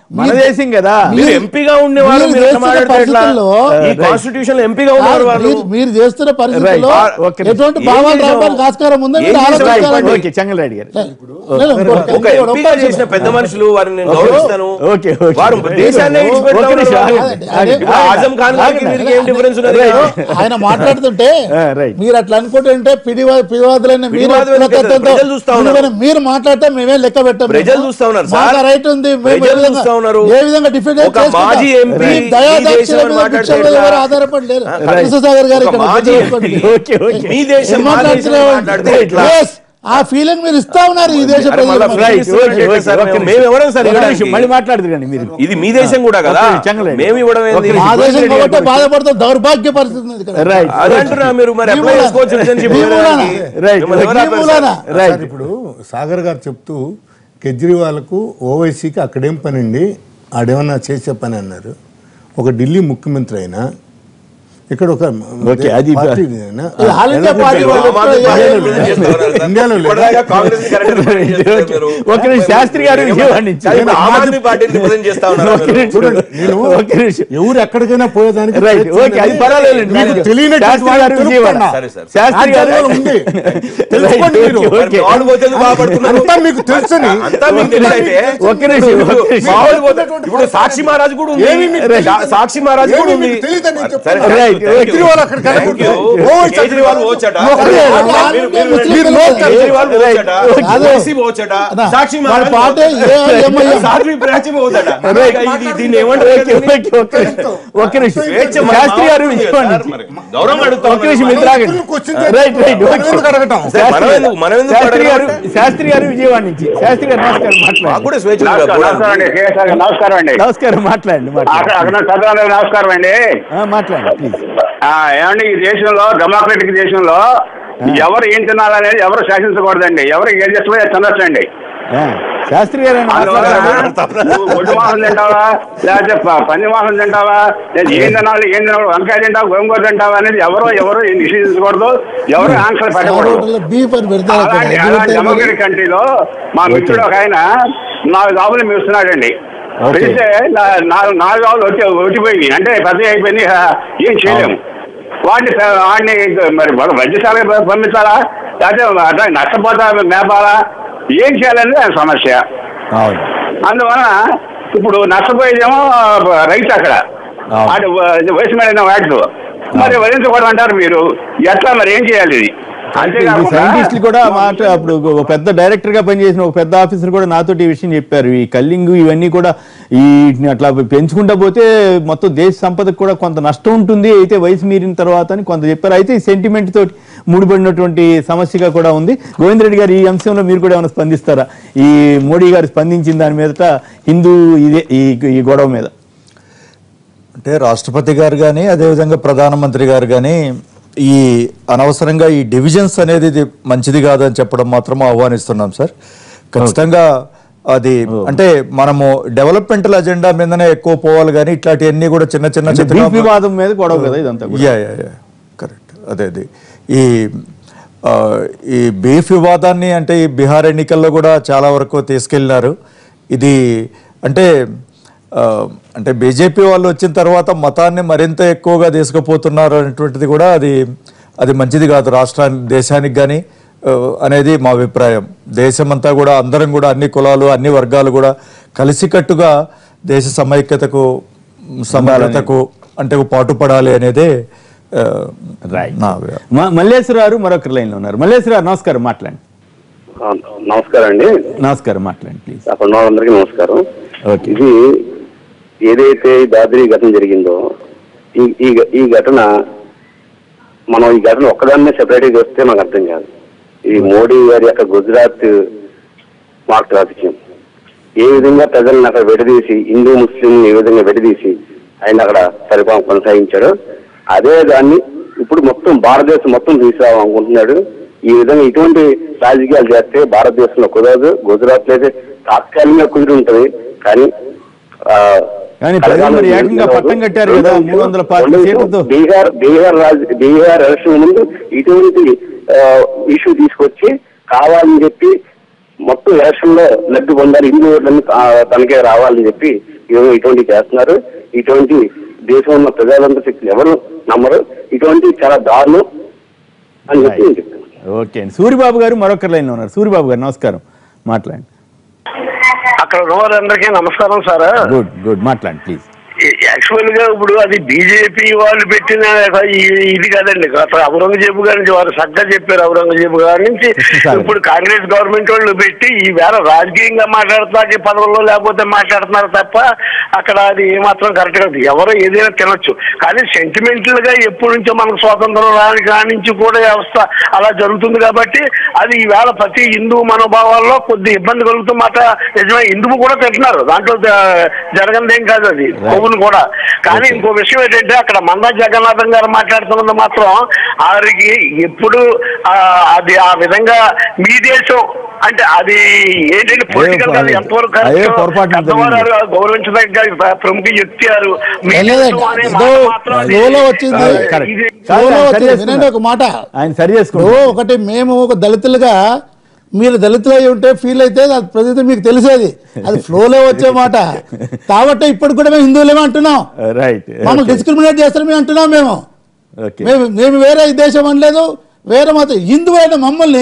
మన దేశం కదా మీరు ఎంపీగా ఉండేవారు మీరు మీరు ఎట్లా చేస్తున్న మాట్లాడితే ఎట్లా? పరిస్థితుల్లో- ఈ కాన్స్టిట్యూషన్ ఎంపీగా ఉండేవారు వాళ్ళు మీరు- మీరు చేస్తున్న పరిస్థితుల్లో Right. Ah, okay. ఎటువంటి ఏం భావాలు చేసావు? రావడానికి ఆస్కారం ఉందని ఏం మీరు చేసావు? ఆలోచించాలండి. ఓకే చెంగలరెడ్డి గారు లేదు, ఇంకోటి- ఒక ఇంకోటి ఎంపీగా ఒక్క చేసిన పెద్ద మనుషులు వారిని నేను గౌరవిస్తాను ఓకే, ఓకే. వారు దేశాన్ని ఓకే, విడిచిపెడతా నిమిషం, ఉన్నారు. ఆగండి, ఆగండి. ఇప్పుడు ఆజం ఖాన్ గారికి ఆగండి, వీరికి ఏం డిఫరెన్స్ ఉన్నది ఆయన మాట్లాడుతుంటే ఆ, right. మీరు అట్లా అనుకుంటుంటే పిడివా పిడివాదులైన మీరు పిడివాదులు ఎందుకు ప్రజలతో- ప్రజలు చూస్తా ఉన్నారు. పిడివాదులు మీరు మాట్లాడితే మేమే లెక్క పెట్టాం ప్రజలు చూస్తా ఉన్నారు, మాకు సార్. రైట్ ఉంది మేము ఏ ప్రజలు విధంగా- చూస్తా ఉన్నారు. ఏ విధంగా డిఫెండ్ ఒక మాజీ ఎంపీ ఈ దేశంలో మాట్లాడితే ఎవరు ఎట్లా? ఆధారపడి లేరు Right. కృష్ణసాగర్ గారు ఒక ఇక్కడ మాజీ గుర్తుపెట్టుకోండి. ఎంపీ. ఓకే ఓకే మీ దేశం ఏం మా మాట్లాడుతున్నావు? దేశం మాట్లాడితే ఎట్లా? Yes, ఆ ఫీలింగ్ మీరు ఇస్తా ఉన్నారు ఈ దేశ అరే మళ్ళా ప్రజలకు. right. Right okay okay sir, ఒక్క మేము- నిమిషం. ఎవరం సార్ ఒక్క ఇవ్వడానికి? నిమిషం, మళ్ళీ మాట్లాడుతురు కానీ మీరు ఇది మీ దేశం కూడా కదా ఓకే, చెంగలేండి. మేము ఇవ్వడం ఏంది? ఓకే, మా దేశం రెడ్డి కాబట్టి గారు బాధపడుతూ దౌర్భాగ్య పరిస్థితి ఉంది ఇక్కడ రైట్ అదే అంటున్నా మీరు మరి అప్లై మీ చేసుకోవచ్చు మూలాన. citizenship మీ మూలాన. ఇవ్వడానికి. రైట్. మిమ్మల్ని ఎవరు మీ ఆపారు మూలాన. సార్? రైట్ సార్ ఇప్పుడు సాగర్ గారు చెప్తూ కేజ్రీవాల్కు ఓవైసీకి అక్కడేం పని అండి ఆడేమన్నా చేసే పని అన్నారు ఒక ఢిల్లీ ముఖ్యమంత్రి అయినా ఇక్కడ ఒక ఓకే, అది- పార్టీ అయినా, ఇది ఆల్ ఇండియా పార్టీ ఇండియాలో వాళ్ళు ఆమ్ ఆద్మీ పార్టీ ఏ- represent చేస్తా ఉన్నారు సార్. ఇండియాలో లేదు. ఇప్పటిదాకా కాంగ్రెస్ ని correct represent చేస్తారు మీరు. ఒక్క నిమిషం, శాస్త్రి గారు విజయవాడ నుంచి. సార్, ఇప్పుడు ఆమ్ ఆద్మీ పార్టీని represent చేస్తా ఉన్నారు ఒక్క మీరు. నిమిషం. చూడండి నేను ఒక్క నిమిషం. ఎవరు ఎక్కడికైనా పోయేదానికి రైట్ ప్రయత్నం ఓకే అది చేయండి. పర్వాలేదండి మీకు దానికి. తెలియనటువంటి శాస్త్రి గారు వాళ్ళకి విజయవాడ తెలుపుతున్నా. సరే, సరే. శాస్త్రి గారు రాజ్యాంగంలో ఉంది తెలుసుకోండి మీరు ఓకే, మరి మామూలు పోతే ఎందుకు బాధపడుతున్నారు? అంతా మీకు తెలుసని అంతా మీకు తెలిసైతే ఒక్క నిమిషం, ఒక్క ఇప్పుడు నిమిషం. మామూలు పోతే- ఇప్పుడు సాక్షి మహారాజ్ కూడా ఉంది ఏమీ మీకు తెలియదు. సా- సాక్షి మహారాజ్ కూడా ఏమీ ఉంది మీకు తెలియదని నేను సరే, చెప్తున్నా. సరే, రైట్, thank you. కేజ్రీవాల్ అక్కడ Thank కనపడుతుంది. you. ఓ చట. కేజ్రీవాల్ ఓచట ఒకరే. మీరు- మీరు- మీరు- మీరు నోట్ కేజ్రీవాల్ ఓచట కాదు. ఓసీ ఓచట అన్నా, సాక్షి వాడి మహారాజ్ పార్టీ ఓచట. ఏఐఎంఐఎం. సాధ్వి ప్రాచీన ఓచట రైట్. ఇది- దీన్ని ఏమంటారు ఓకే, ఓకే, ఒక్క నిమిషం. ఒక్క నిమిషం. స్వేచ్ఛ మరి శాస్త్రి గారు మామూలు విజయవాడ సార్ నుంచి. మరి. గౌరవం అడుగుతా ఒక్క నిమిషం ఉన్నాను. మీరు ఆగండి. క్వశ్చన్ రైట్ రైట్ మనం ఓకే. ఎందుకు అడగటం? సార్, మనం ఎందుకు మనం ఎందుకు శాస్త్రి గారు అడగాలి? శాస్త్రి గారు విజయవాడ నుంచి శాస్త్రి గారు నమస్కారం మాకు మాట్లాడండి కూడా స్వేచ్ఛ ఉంది కదా, నమస్కారం నమస్కారం అండి కేఎస్ఆర్ గారు నమస్కారం అండి నమస్కారం మాట్లాడండి అక్కడ మాట్లాడండి అక్కడ చదవాలి నమస్కారం అండి ఆ, మాట్లాడండి ప్లీజ్ ఆ, ఏమండి ఈ దేశంలో డెమోక్రటిక్ దేశంలో ఎవరు ఏం తినాలనేది ఎవరు శాసించకూడదండి ఎవరు ఏం చేస్తే అది తినొచ్చండి ఆ, శాస్త్రి గారు అందువల్ల నువ్వు గొడ్డు మాసం తింటావా లేకపోతే ప- పంది మాసం తింటావా లేదా ఏం తినాలి ఏం తినాలి వంకాయ తింటావా గోంగూర తింటావా అనేది ఎవరు ఎవరు నిషేధించకూడదు ఎవరు ఆంక్షలు పెట్టకూడదు హోటల్లో బీఫ్ అని పెడతారు అక్కడ. అలాంటి ఎన్ని అలాంటి పెడతారు మరి? డెమోక్రటిక్ కంట్రీలో మా మిత్రుడు ఒక ఆయన నాలుగు ఆవులు మేస్తున్నాడండి ఓకే. పెడితే నా- నాలుగు నాలుగు ఆవులు వచ్చి ఒట్టిపోయి అంటే పెద్ద అయిపోయింది ఆ, ఏం చేయలేము వాడిని ప- వాడిని మరి ఒక వైద్యశాలకు ప- పంపించాలా లేకపోతే అట్లా నష్టపోతా మేపాలా ఏం చేయాలనేది ఆయన సమస్య అవును అందువలన ఇప్పుడు నష్టపోయేదేమో రైతు అక్కడ అవును. అటు వ- వయసు మీద వాటిలో మరి వదిలించకూడదు అంటారు మీరు ఎట్లా మరి ఏం చేయాలి ఇది అంతేకాకుండా సైంటిస్టులు కూడా మాట అప్పుడు ఒక పెద్ద డైరెక్టర్ గా పనిచేసిన ఒక పెద్ద ఆఫీసర్ కూడా నాతో ఈ విషయం చెప్పారు ఈ కల్లింగ్ ఇవన్నీ కూడా ఈ అట్లా పెంచుకుంటా పోతే మొత్తం దేశ సంపదకు కూడా కొంత నష్టం ఉంటుంది అయితే వయసు మీరిన తర్వాత అని కొంత చెప్పారు అయితే ఈ సెంటిమెంట్ తోటి ముడిపడినటువంటి సమస్యగా కూడా ఉంది గోవింద్ రెడ్డి గారు ఈ అంశంలో మీరు కూడా ఏమైనా స్పందిస్తారా ఈ మోడీ గారు స్పందించిన దాని మీదట హిందూ ఇదే ఈ ఈ గొడవ మీద అంటే రాష్ట్రపతి గారు కానీ అదేవిధంగా ప్రధానమంత్రి గారు కానీ ఈ అనవసరంగా ఈ డివిజన్స్ అనేది ఇది మంచిది కాదని చెప్పడం మాత్రం ఆహ్వానిస్తున్నాం సార్ ఖచ్చితంగా అది అంటే మనము డెవలప్మెంటల్ అజెండా మీదనే ఎక్కువ పోవాలి కానీ ఇట్లాంటివన్నీ కూడా చిన్న చిన్న అంటే చిన్న భూ వివాదం మీద గొడవ కదా ఇదంతా కూడా యా యా యా కరెక్ట్ అదే అది ఈ ఆ, ఈ బీఫ్ వివాదాన్ని అంటే ఈ బీహార్ ఎన్నికల్లో కూడా చాలా వరకు తీసుకెళ్ళినారు ఇది అంటే ఆ, అంటే బీజేపీ వాళ్ళు వచ్చిన తర్వాత మతాన్ని మరింత ఎక్కువగా తీసుకుపోతున్నారు అనేటువంటిది కూడా అది అది మంచిది కాదు రాష్ట్రానికి దేశానికి కానీ అనేది మా అభిప్రాయం దేశమంతా కూడా అందరం కూడా అన్ని కులాలు అన్ని వర్గాలు కూడా కలిసికట్టుగా దేశ సమైక్యతకు సమగ్రతకు అంటే పాటుపడాలి అనేదే ఆ, రైట్ నా అభిప్రాయం. మ- మల్లేశ్వరారు మరొకరి లైన్లో ఉన్నారు మల్లేశ్వరారు నమస్కారం మాట్లాడండి నమస్కారం అండి నమస్కారం మాట్లాడండి ప్లీజ్ అక్కడ ఉన్న వాళ్ళందరికీ నమస్కారం ఓకే ఇది ఏదైతే ఈ దాద్రి ఘటన జరిగిందో ఈ ఈ ఈ ఘటన మనం ఈ ఘటన ఒక్కదాన్నే సెపరేట్గా చూస్తే మాకు అర్థం కాదు ఈ మోడీ గారి యొక్క గుజరాత్ మార్క్ రాజకీయం ఏ విధంగా ప్రజలను అక్కడ విడదీసి హిందూ ముస్లిం ఏ విధంగా విడదీసి ఆయన అక్కడ పరిపాలన కొనసాగించాడో అదే దాన్ని ఇప్పుడు మొత్తం భారతదేశం మొత్తం తీసుకురావాలనుకుంటున్నాడు ఈ విధంగా ఇటువంటి రాజకీయాలు చేస్తే భారతదేశంలో కుదరదు గుజరాత్ లో అయితే తాత్కాలికంగా కుదిరి ఉంటది కానీ ఆ, కానీ ప్రజలు మరి ఏకంగా పట్టం కట్టారు కదా, 300 పార్టీ సీట్లతో. బీహార్ బీహార్ రాజ బీహార్ ఎలక్షన్ ముందు ఇటువంటి ఇష్యూ తీసుకొచ్చి కావాలని చెప్పి మొత్తం ఎలక్షన్ లో లబ్ధి పొందాలి హిందూ ఓట్లన్నీ ఆ, తనకే రావాలని చెప్పి ఏమో ఇటువంటి చేస్తున్నారు ఇటువంటి దేశం ఉన్న ప్రజాతంత్ర శక్తులు ఎవరు నమ్మరు ఇటువంటి చాలా దారుణం అని చెప్పి నేను చెప్తాను ఓకే అండి సూరిబాబు గారు మరొకరు లైన్లో ఉన్నారు సూరిబాబు గారు నమస్కారం మాట్లాడండి అక్కడ ఉన్న వారందరికీ నమస్కారం సార్ గుడ్ గుడ్ మాట్లాడండి ప్లీజ్ యాక్చువల్ గా ఇప్పుడు అది బీజేపీ వాళ్ళు పెట్టిన ఈ- ఇది కాదండి అసలు ఔరంగజేబు గారి నుంచి వారు చక్కగా చెప్పారు ఔరంగజేబు గారి నుంచి సార్. ఇప్పుడు కాంగ్రెస్ గవర్నమెంట్ వాళ్ళు పెట్టి ఈ వేళ రాజకీయంగా మాట్లాడుతున్నారు ఈ పదవుల్లో లేకపోతే మాట్లాడుతున్నారు తప్ప అక్కడ అది ఏమాత్రం కరెక్ట్ కాదు ఎవరో ఏదైనా తినొచ్చు కానీ సెంటిమెంటల్ గా ఎప్పటి నుంచో మనకు స్వాతంత్రం రాని కాడి నుంచి కూడా వ్యవస్థ అలా జరుగుతుంది కాబట్టి అది ఈ వేళ ప్రతి హిందూ మనోభావాల్లో కొద్ది ఇబ్బంది కలుగుతున్న మాట నిజమే హిందువు కూడా తింటున్నారు దాంట్లో జ- జరగనిదేం కాదు అది కొవ్వును కూడా కానీ ఇంకో విషయం ఏంటంటే అక్కడ మందా జగన్నాథం గారు మాట్లాడుతున్నది మాత్రం వారికి ఎప్పుడు ఆ, అది ఆ విధంగా మీ దేశం అంటే అది ఏంటంటే పొలిటికల్ గా ఎంతవరకు అదే correct పొరపాటున పెద్దవారు జరిగింది. గారు గౌరవించదగ్గ ప్రముఖ వ్యక్తి గారు మీ లేదండి, దేశం అనే ఏదో మాట మాత్రం అది- ఫ్లోలో వచ్చింది. ఇది- కరెక్ట్. ఇది- కాదు, ఫ్లోలో ఆయన సరి వచ్చింది. చేసుకున్నారు. వినండి ఒక మాట ఆయన సరి ఇప్పుడు చేసుకుంటారు ఒకటి మేము ఒక దళితులుగా మీరు దళితులు అయి ఉంటే ఫీల్ అయితే అది ప్రజలు మీకు తెలిసేది అది ఫ్లోలో వచ్చే మాట కాబట్టి ఇప్పుడు కూడా మేము హిందువులేమో అంటున్నాం రైట్ మమ్మల్ని డిస్క్రిమినేట్ చేస్తారు మేము అంటున్నాం మేము ఓకే మేము మేము వేరే ఈ దేశం అనలేదు వేరే మతం హిందూ అయిన మమ్మల్ని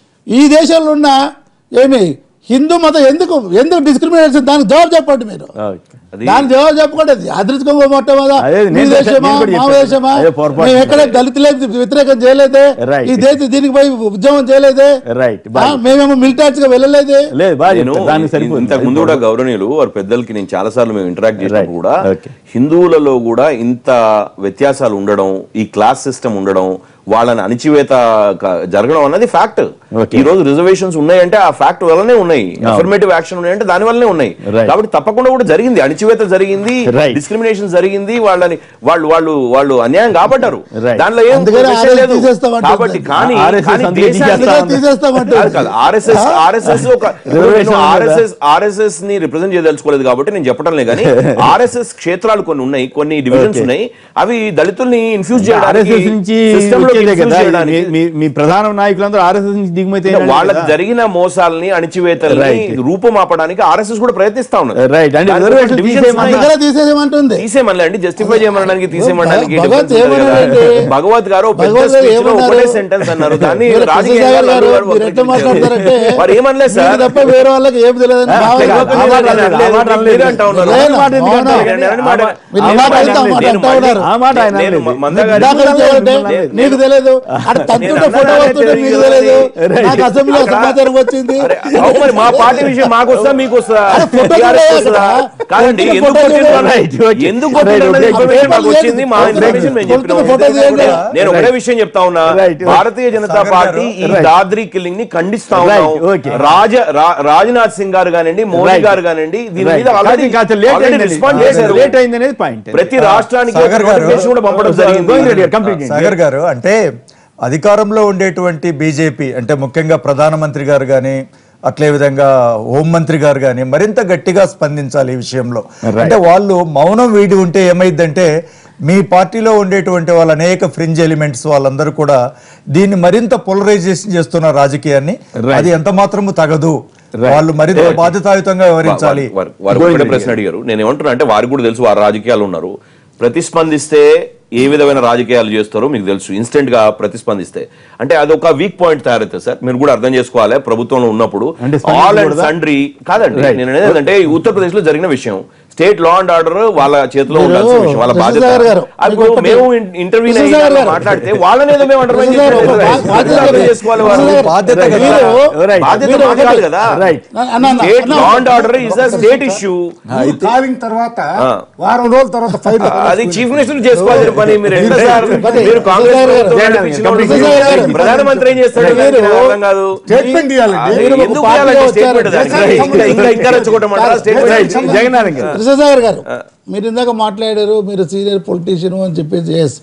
ఈ దేశంలో ఉన్న ఏమి హిందూ మతం ఎందుకు ఎందుకు డిస్క్రిమినేషన్ దానికి జవాబు చెప్పండి మీరు ఓకే అది దాని జవాబు చెప్పకండి అది అదృష్టంగా మొట్టమొదట అదే మీ నేను దేశమా నేను కూడా మా చెప్పాను. దేశమా అదే పొరపాటు. మేము ఎక్కడ దళితులే వ్యతిరేకం చేయలేదే Right. ఈ దేశ దీనికి పోయి ఉద్యమం చేయలేదే Right. ఆ, మేమేమో మిలిటరీస్ గా వెళ్ళలేదే లేదు బాగా నేను చెప్పారు. దానికి సరిపోతుంది ఇంతకు ముందు కూడా గౌరవనీయులు వారి పెద్దలకి నేను చాలా సార్లు మేము ఇంటరాక్ట్ చేసినప్పుడు కూడా Okay. హిందువులలో కూడా ఇంత వ్యత్యాసాలు ఉండడం ఈ క్లాస్ సిస్టమ్ ఉండడం వాళ్ళని అణిచివేత క- జరగడం అన్నది ఫ్యాక్ట్ Okay. ఈ రోజు రిజర్వేషన్స్ ఉన్నాయంటే ఆ ఫ్యాక్ట్ వల్లనే ఉన్నాయి అఫర్మేటివ్ యాక్షన్ ఉన్నాయంటే దాని వల్లనే ఉన్నాయి Right. కాబట్టి తప్పకుండా కూడా జరిగింది అణిచివేత జరిగింది Right. డిస్క్రిమినేషన్ జరిగింది వాళ్ళని వాళ్ళు వాళ్ళు వాళ్ళు అన్యాయం కాబట్టారు Right. దాంట్లో ఏం అందుకనే question RS లేదు తీసేస్తామంటుంది. కాబట్టి కానీ RSS కానీ అందుకే దేశాన్ని- తీసేస్తా అందుకే తీసేస్తామంటుంది. కాదు, కాదు. ఆర్ఎస్ఎస్ ఆర్ఎస్ఎస్ ఒక Reservation ఉంది ఆర్ఎస్ఎస్ ఆర్ఎస్ఎస్ ని రిప్రజెంట్ చేయదలుచుకోలేదు కాబట్టి నేను చెప్పడం లేదు కానీ ఆర్ఎస్ఎస్ క్షేత్రాలు కొన్ని ఉన్నాయి కొన్ని డివిజన్స్ Okay. ఉన్నాయి అవి దళితుల్ని ఇన్ఫ్యూజ్ చేయడానికి ఆర్ఎస్ఎస్ నుంచి system లోకి వచ్చేదే infuse కదా చేయడానికి మీ- మీ- మీ ప్రధాన నాయకులందరూ ఆర్ఎస్ఎస్ నుంచి దిగుమతి అయిన వాళ్ళే వాళ్ళకి కదా. జరిగిన మోసాలని అణిచివేతల్ని Right. రూపుమాపడానికి ఆర్ఎస్ఎస్ కూడా ప్రయత్నిస్తా ఉన్నది Right. అంటే దానికి reservation divisions తీసేయమని- ఉన్నాయి. అందుకనే తీసేదేమంటుంది తీసేయమని అండి జస్టిఫై చేయమనడానికి తీసేయమనడానికి భగవత్ difference ఉంటుంది కదా. ఏమన్నారండి? భగవత్ గారు ఒక పెద్ద భగవత్ గారు speech లో ఏమన్నారు? ఒకటే సెంటెన్స్ అన్నారు దాన్ని మీరు రాజకీయ కృష్ణసాగర్ నాయకులు గారు గారు మీరు ఎట్లా మాట్లాడతారంటే వారు ఏమనలేదు సార్ మీకు తప్ప వేరే వాళ్ళకి ఏం తెలియదు ఆ, ఆ మాట అనలేదు, ఆ మాట అనలేదు. మీరే అంటా ఉన్నారు. లేదు, ఆ మాట ఎందుకు అవునా? అంటారు? నేను అన్న మాట- మీరు ఆ ఈ మాట మాట అయితే ఆ మాట నేను అంటా మళ్ళీ- ఉన్నారు. ఆ మాట ఆయన నేను అనలేదు. మంద గారి- ఇందాక చేయాలంటే నేను- నీకు తెలియదు అక్కడ తంతుంటే నేను ఫోటో అన్నానే వస్తుంటే మీకు తెలియదు. తెలియదు Right. నాకు అసెంబ్లీలో అక్కడ- సమాచారం వచ్చింది అరే, అవును మరి మా పార్టీ విషయం మాకు వస్తా మీకు వస్తుందా అరే, ఫోటో TRS చూడే వస్తుందా? అక్కడ. కాదండి ఫోటో ఎందుకు చూడే. కొట్టిండ్రు అన్నది? Right, okay. ఎందుకు Right, కొట్టిండ్రు అన్నది okay. information మాకు ఫోటో వచ్చింది మా తీయండి. ఇన్ఫర్మేషన్ మేము ఫోటో చెప్పినాం ఫోటో తీయండి. నేను ఒకటే విషయం చెప్తా ఉన్నా Right. భారతీయ జనతా సాగర్ పార్టీ ఈ Right. దాద్రి కిల్లింగ్ ని ఖండిస్తా Right, ఉన్నాం okay. రాజ రా- రాజ్నాథ్ సింగ్ గారు కానివ్వండి మోదీ Right. గారు కానివ్వండి దీని Right. మీద ఆల్రెడీ కాదు, కాదు, late ఆల్రెడీ అయింది. రెస్పాండ్ చేశారు లేట్ అయింది అనేది పాయింట్ ప్రతి రాష్ట్రానికి ఒక సాగర్ గారు- notification కూడా పంపడం జరిగింది Going ready, complete. సాగర్ గారు అంటే అధికారంలో ఉండేటువంటి బీజేపీ అంటే ముఖ్యంగా ప్రధానమంత్రి గారు కానీ అట్లే విధంగా హోంమంత్రి గారు కానీ మరింత గట్టిగా స్పందించాలి ఈ విషయంలో అంటే వాళ్ళు మౌనం వీడి ఉంటే ఏమైందంటే మీ పార్టీలో ఉండేటువంటి వాళ్ళ అనేక ఫ్రింజ్ ఎలిమెంట్స్ వాళ్ళందరూ కూడా దీన్ని మరింత పోలరైజేషన్ చేస్తున్న రాజకీయాన్ని అది ఎంత మాత్రము తగదు వాళ్ళు మరింత బాధ్యతాయుతంగా వివరించాలి వారు- వారు- వారు ఒకటే ప్రశ్న అడిగారు నేను ఏమంటున్నా అంటే వారికి కూడా తెలుసు వారు రాజకీయాలు ఉన్నారు ప్రతిస్పందిస్తే ఏ విధమైన రాజకీయాలు చేస్తారో మీకు తెలుసు ఇన్స్టెంట్ గా ప్రతిస్పందిస్తే అంటే అది ఒక వీక్ పాయింట్ తయారవుతుంది సార్ మీరు కూడా అర్థం చేసుకోవాలి ప్రభుత్వంలో ఉన్నప్పుడు అంటే ఆల్ అండ్ స్పందించకూడదా? సండ్రీ కాదండి Right. నేను అనేది ఏంటంటే ఉత్తరప్రదేశ్ లో జరిగిన విషయం స్టేట్ లా అండ్ ఆర్డర్ వాళ్ళ చేతిలో మీరు ఉండాల్సిన విషయం వాళ్ళ బాధ్యత కృష్ణసాగర్ గారు, అప్పుడు మీకు ఒకటి- మేము ఇంటర్వ్యూ కృష్ణసాగర్ గారు. మాట్లాడితే వాళ్ళనేదో మేము అండర్మైన్ కృష్ణసాగర్ గారు, చేసుకోవాలి బాధ్యత అర్థం చేసుకోవాలి వారు కృష్ణసాగర్ గారు, బాధ్యత కదా. మీరు- Right. బాధ్యత మీరు మాకు కాదు ఒకటి- కదా Right. అన్న, అన్న, స్టేట్ అన్న, law and order is a state issue calling తర్వాత ఆ. వారం రోజుల తర్వాత ఫైల్ అది చీఫ్ మినిస్టర్ చేసుకోవాల్సిన పని మీరు ఎట్లా సార్ ఒకటి- మీరు కాంగ్రెస్ కృష్ణసాగర్ గారు, ప్రభుత్వం జగన్ నడిపించిన గారు, వాళ్ళు కృష్ణసాగర్ గారు, ప్రధానమంత్రి ఏం చేస్తాడు మీరు- నాకు అర్థం కాదు స్టేట్మెంట్ ఇవ్వాలండి మీరు ఒక ఎందుకు పార్టీలో ఇవ్వాలంటే వచ్చారు. స్టేట్మెంట్ దానికి? జగన్ ఇంకా ఇంకా ఇంకా రెచ్చగొట్టమంటారా స్టేట్మెంట్ Right. జగన్నాథం గారు కృష్ణసాగర్ గారు మీరు ఇందాక మాట్లాడారు మీరు సీనియర్ పొలిటీషియన్ అని చెప్పేసి ఎస్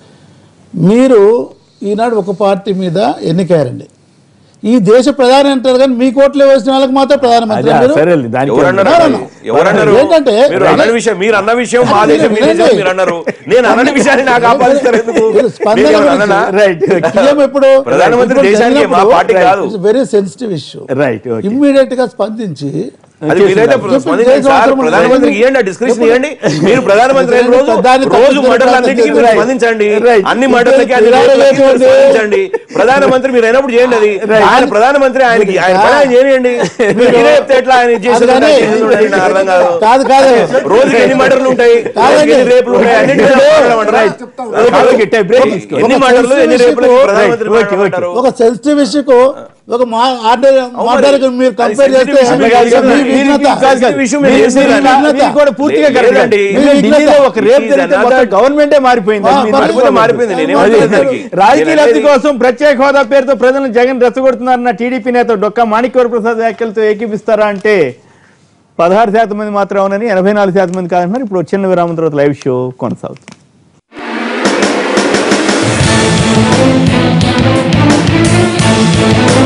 మీరు ఈనాడు ఒక పార్టీ మీద ఎన్నికయ్యారండి ఈ దేశ ప్రధాని అంటారు కానీ మీ కోట్లు వేసిన వాళ్ళకి మాత్రం ప్రధానమంత్రి అదే మీరు సరే దానికి ఎవరన్నారు No, no, అది? no. ఎవరన్నారు ఏంటంటే మీరు అన్న విషయం మీరు అన్న విషయం మా అది దేశం మీ వినండి. దేశం మీరు అన్నారు నేను అన్న విషయాన్ని నాకు ఆపాదిస్తారు ఎందుకు మీరు స్పందన నేను గురించి- అన్నానా? రైట్ సీఎం ఎప్పుడు ప్రధానమంత్రి దేశానికి మా పార్టీ కాదు very sensitive issue right okay immediate గా స్పందించి అది మీరైతే స్పందించండి సార్ ప్రధానమంత్రికి ఇవ్వండి ఆ డిస్క్రిప్షన్ ఇవ్వండి మీరు ప్రధానమంత్రి అయిన రోజు దాన్ని రోజు తప్పనిసరి మర్డర్లన్నిటికీ మీరు Right. స్పందించండి Right. అన్ని మర్డర్లకి అన్ని విరాళాలు రేపులకి మీరు లేకపోతే- స్పందించండి ప్రధానమంత్రి మీరు అయినప్పుడు చేయండి అది ఆయన ప్రధానమంత్రి ఆయనకి ఆయన పని ఆయన చేయనియండి మీరు మీరే చెప్తే ఎట్లా ఆయన అది చేసేది కానీ- నాకు అర్థం కాదు కాదు కాదు రోజుకి ఎన్ని మర్డర్లు ఉంటాయి రోజుకి ఎన్ని రేపులు ఉంటాయి అన్నింటి మీద మాట్లాడమంటారా? ఎన్ని మర్డర్లు ఎన్ని రేపులు ప్రధానమంత్రి మాట్లాడమంటారు? ఒక సెన్సిటివ్ ఇష్యూకు ఒక మా ఆర్డర్ మాట్లాడక మీరు కంపేర్ sensitive చేస్తే issue కాదు కదా. మీ విఘ్నత. కాదు, కాదు. విషయం మీరు- మీరు మీరు చేస్తున్నారు. ఇలా- మీరు కూడా పూర్తిగా కరెక్ట్ లేదండి. మీరు ఢిల్లీలో ఒక రేప్ It is జరిగితే another- మొత్తం గవర్నమెంటే మారిపోయింది ఆ, అది మీరు మారిపోతే మర్చిపోవద్దు. మారిపోయింది. నేనేం అది అనలేదు దానికి. రాజకీయ నేను లబ్ధి అనేది- కోసం ప్రత్యేక హోదా పేరుతో ప్రజలను జగన్ రెచ్చగొడుతున్నారన్న టీడీపీ నేత డొక్కా మాణిక్యవర ప్రసాద్ వ్యాఖ్యలతో ఏకీపిస్తారా అంటే పదహారు శాతం మంది మాత్రం అవునని ఎనభై నాలుగు శాతం మంది కాదంటున్నారు ఇప్పుడు చిన్న విరామం తర్వాత లైవ్ షో కొనసాగుతుంది Thank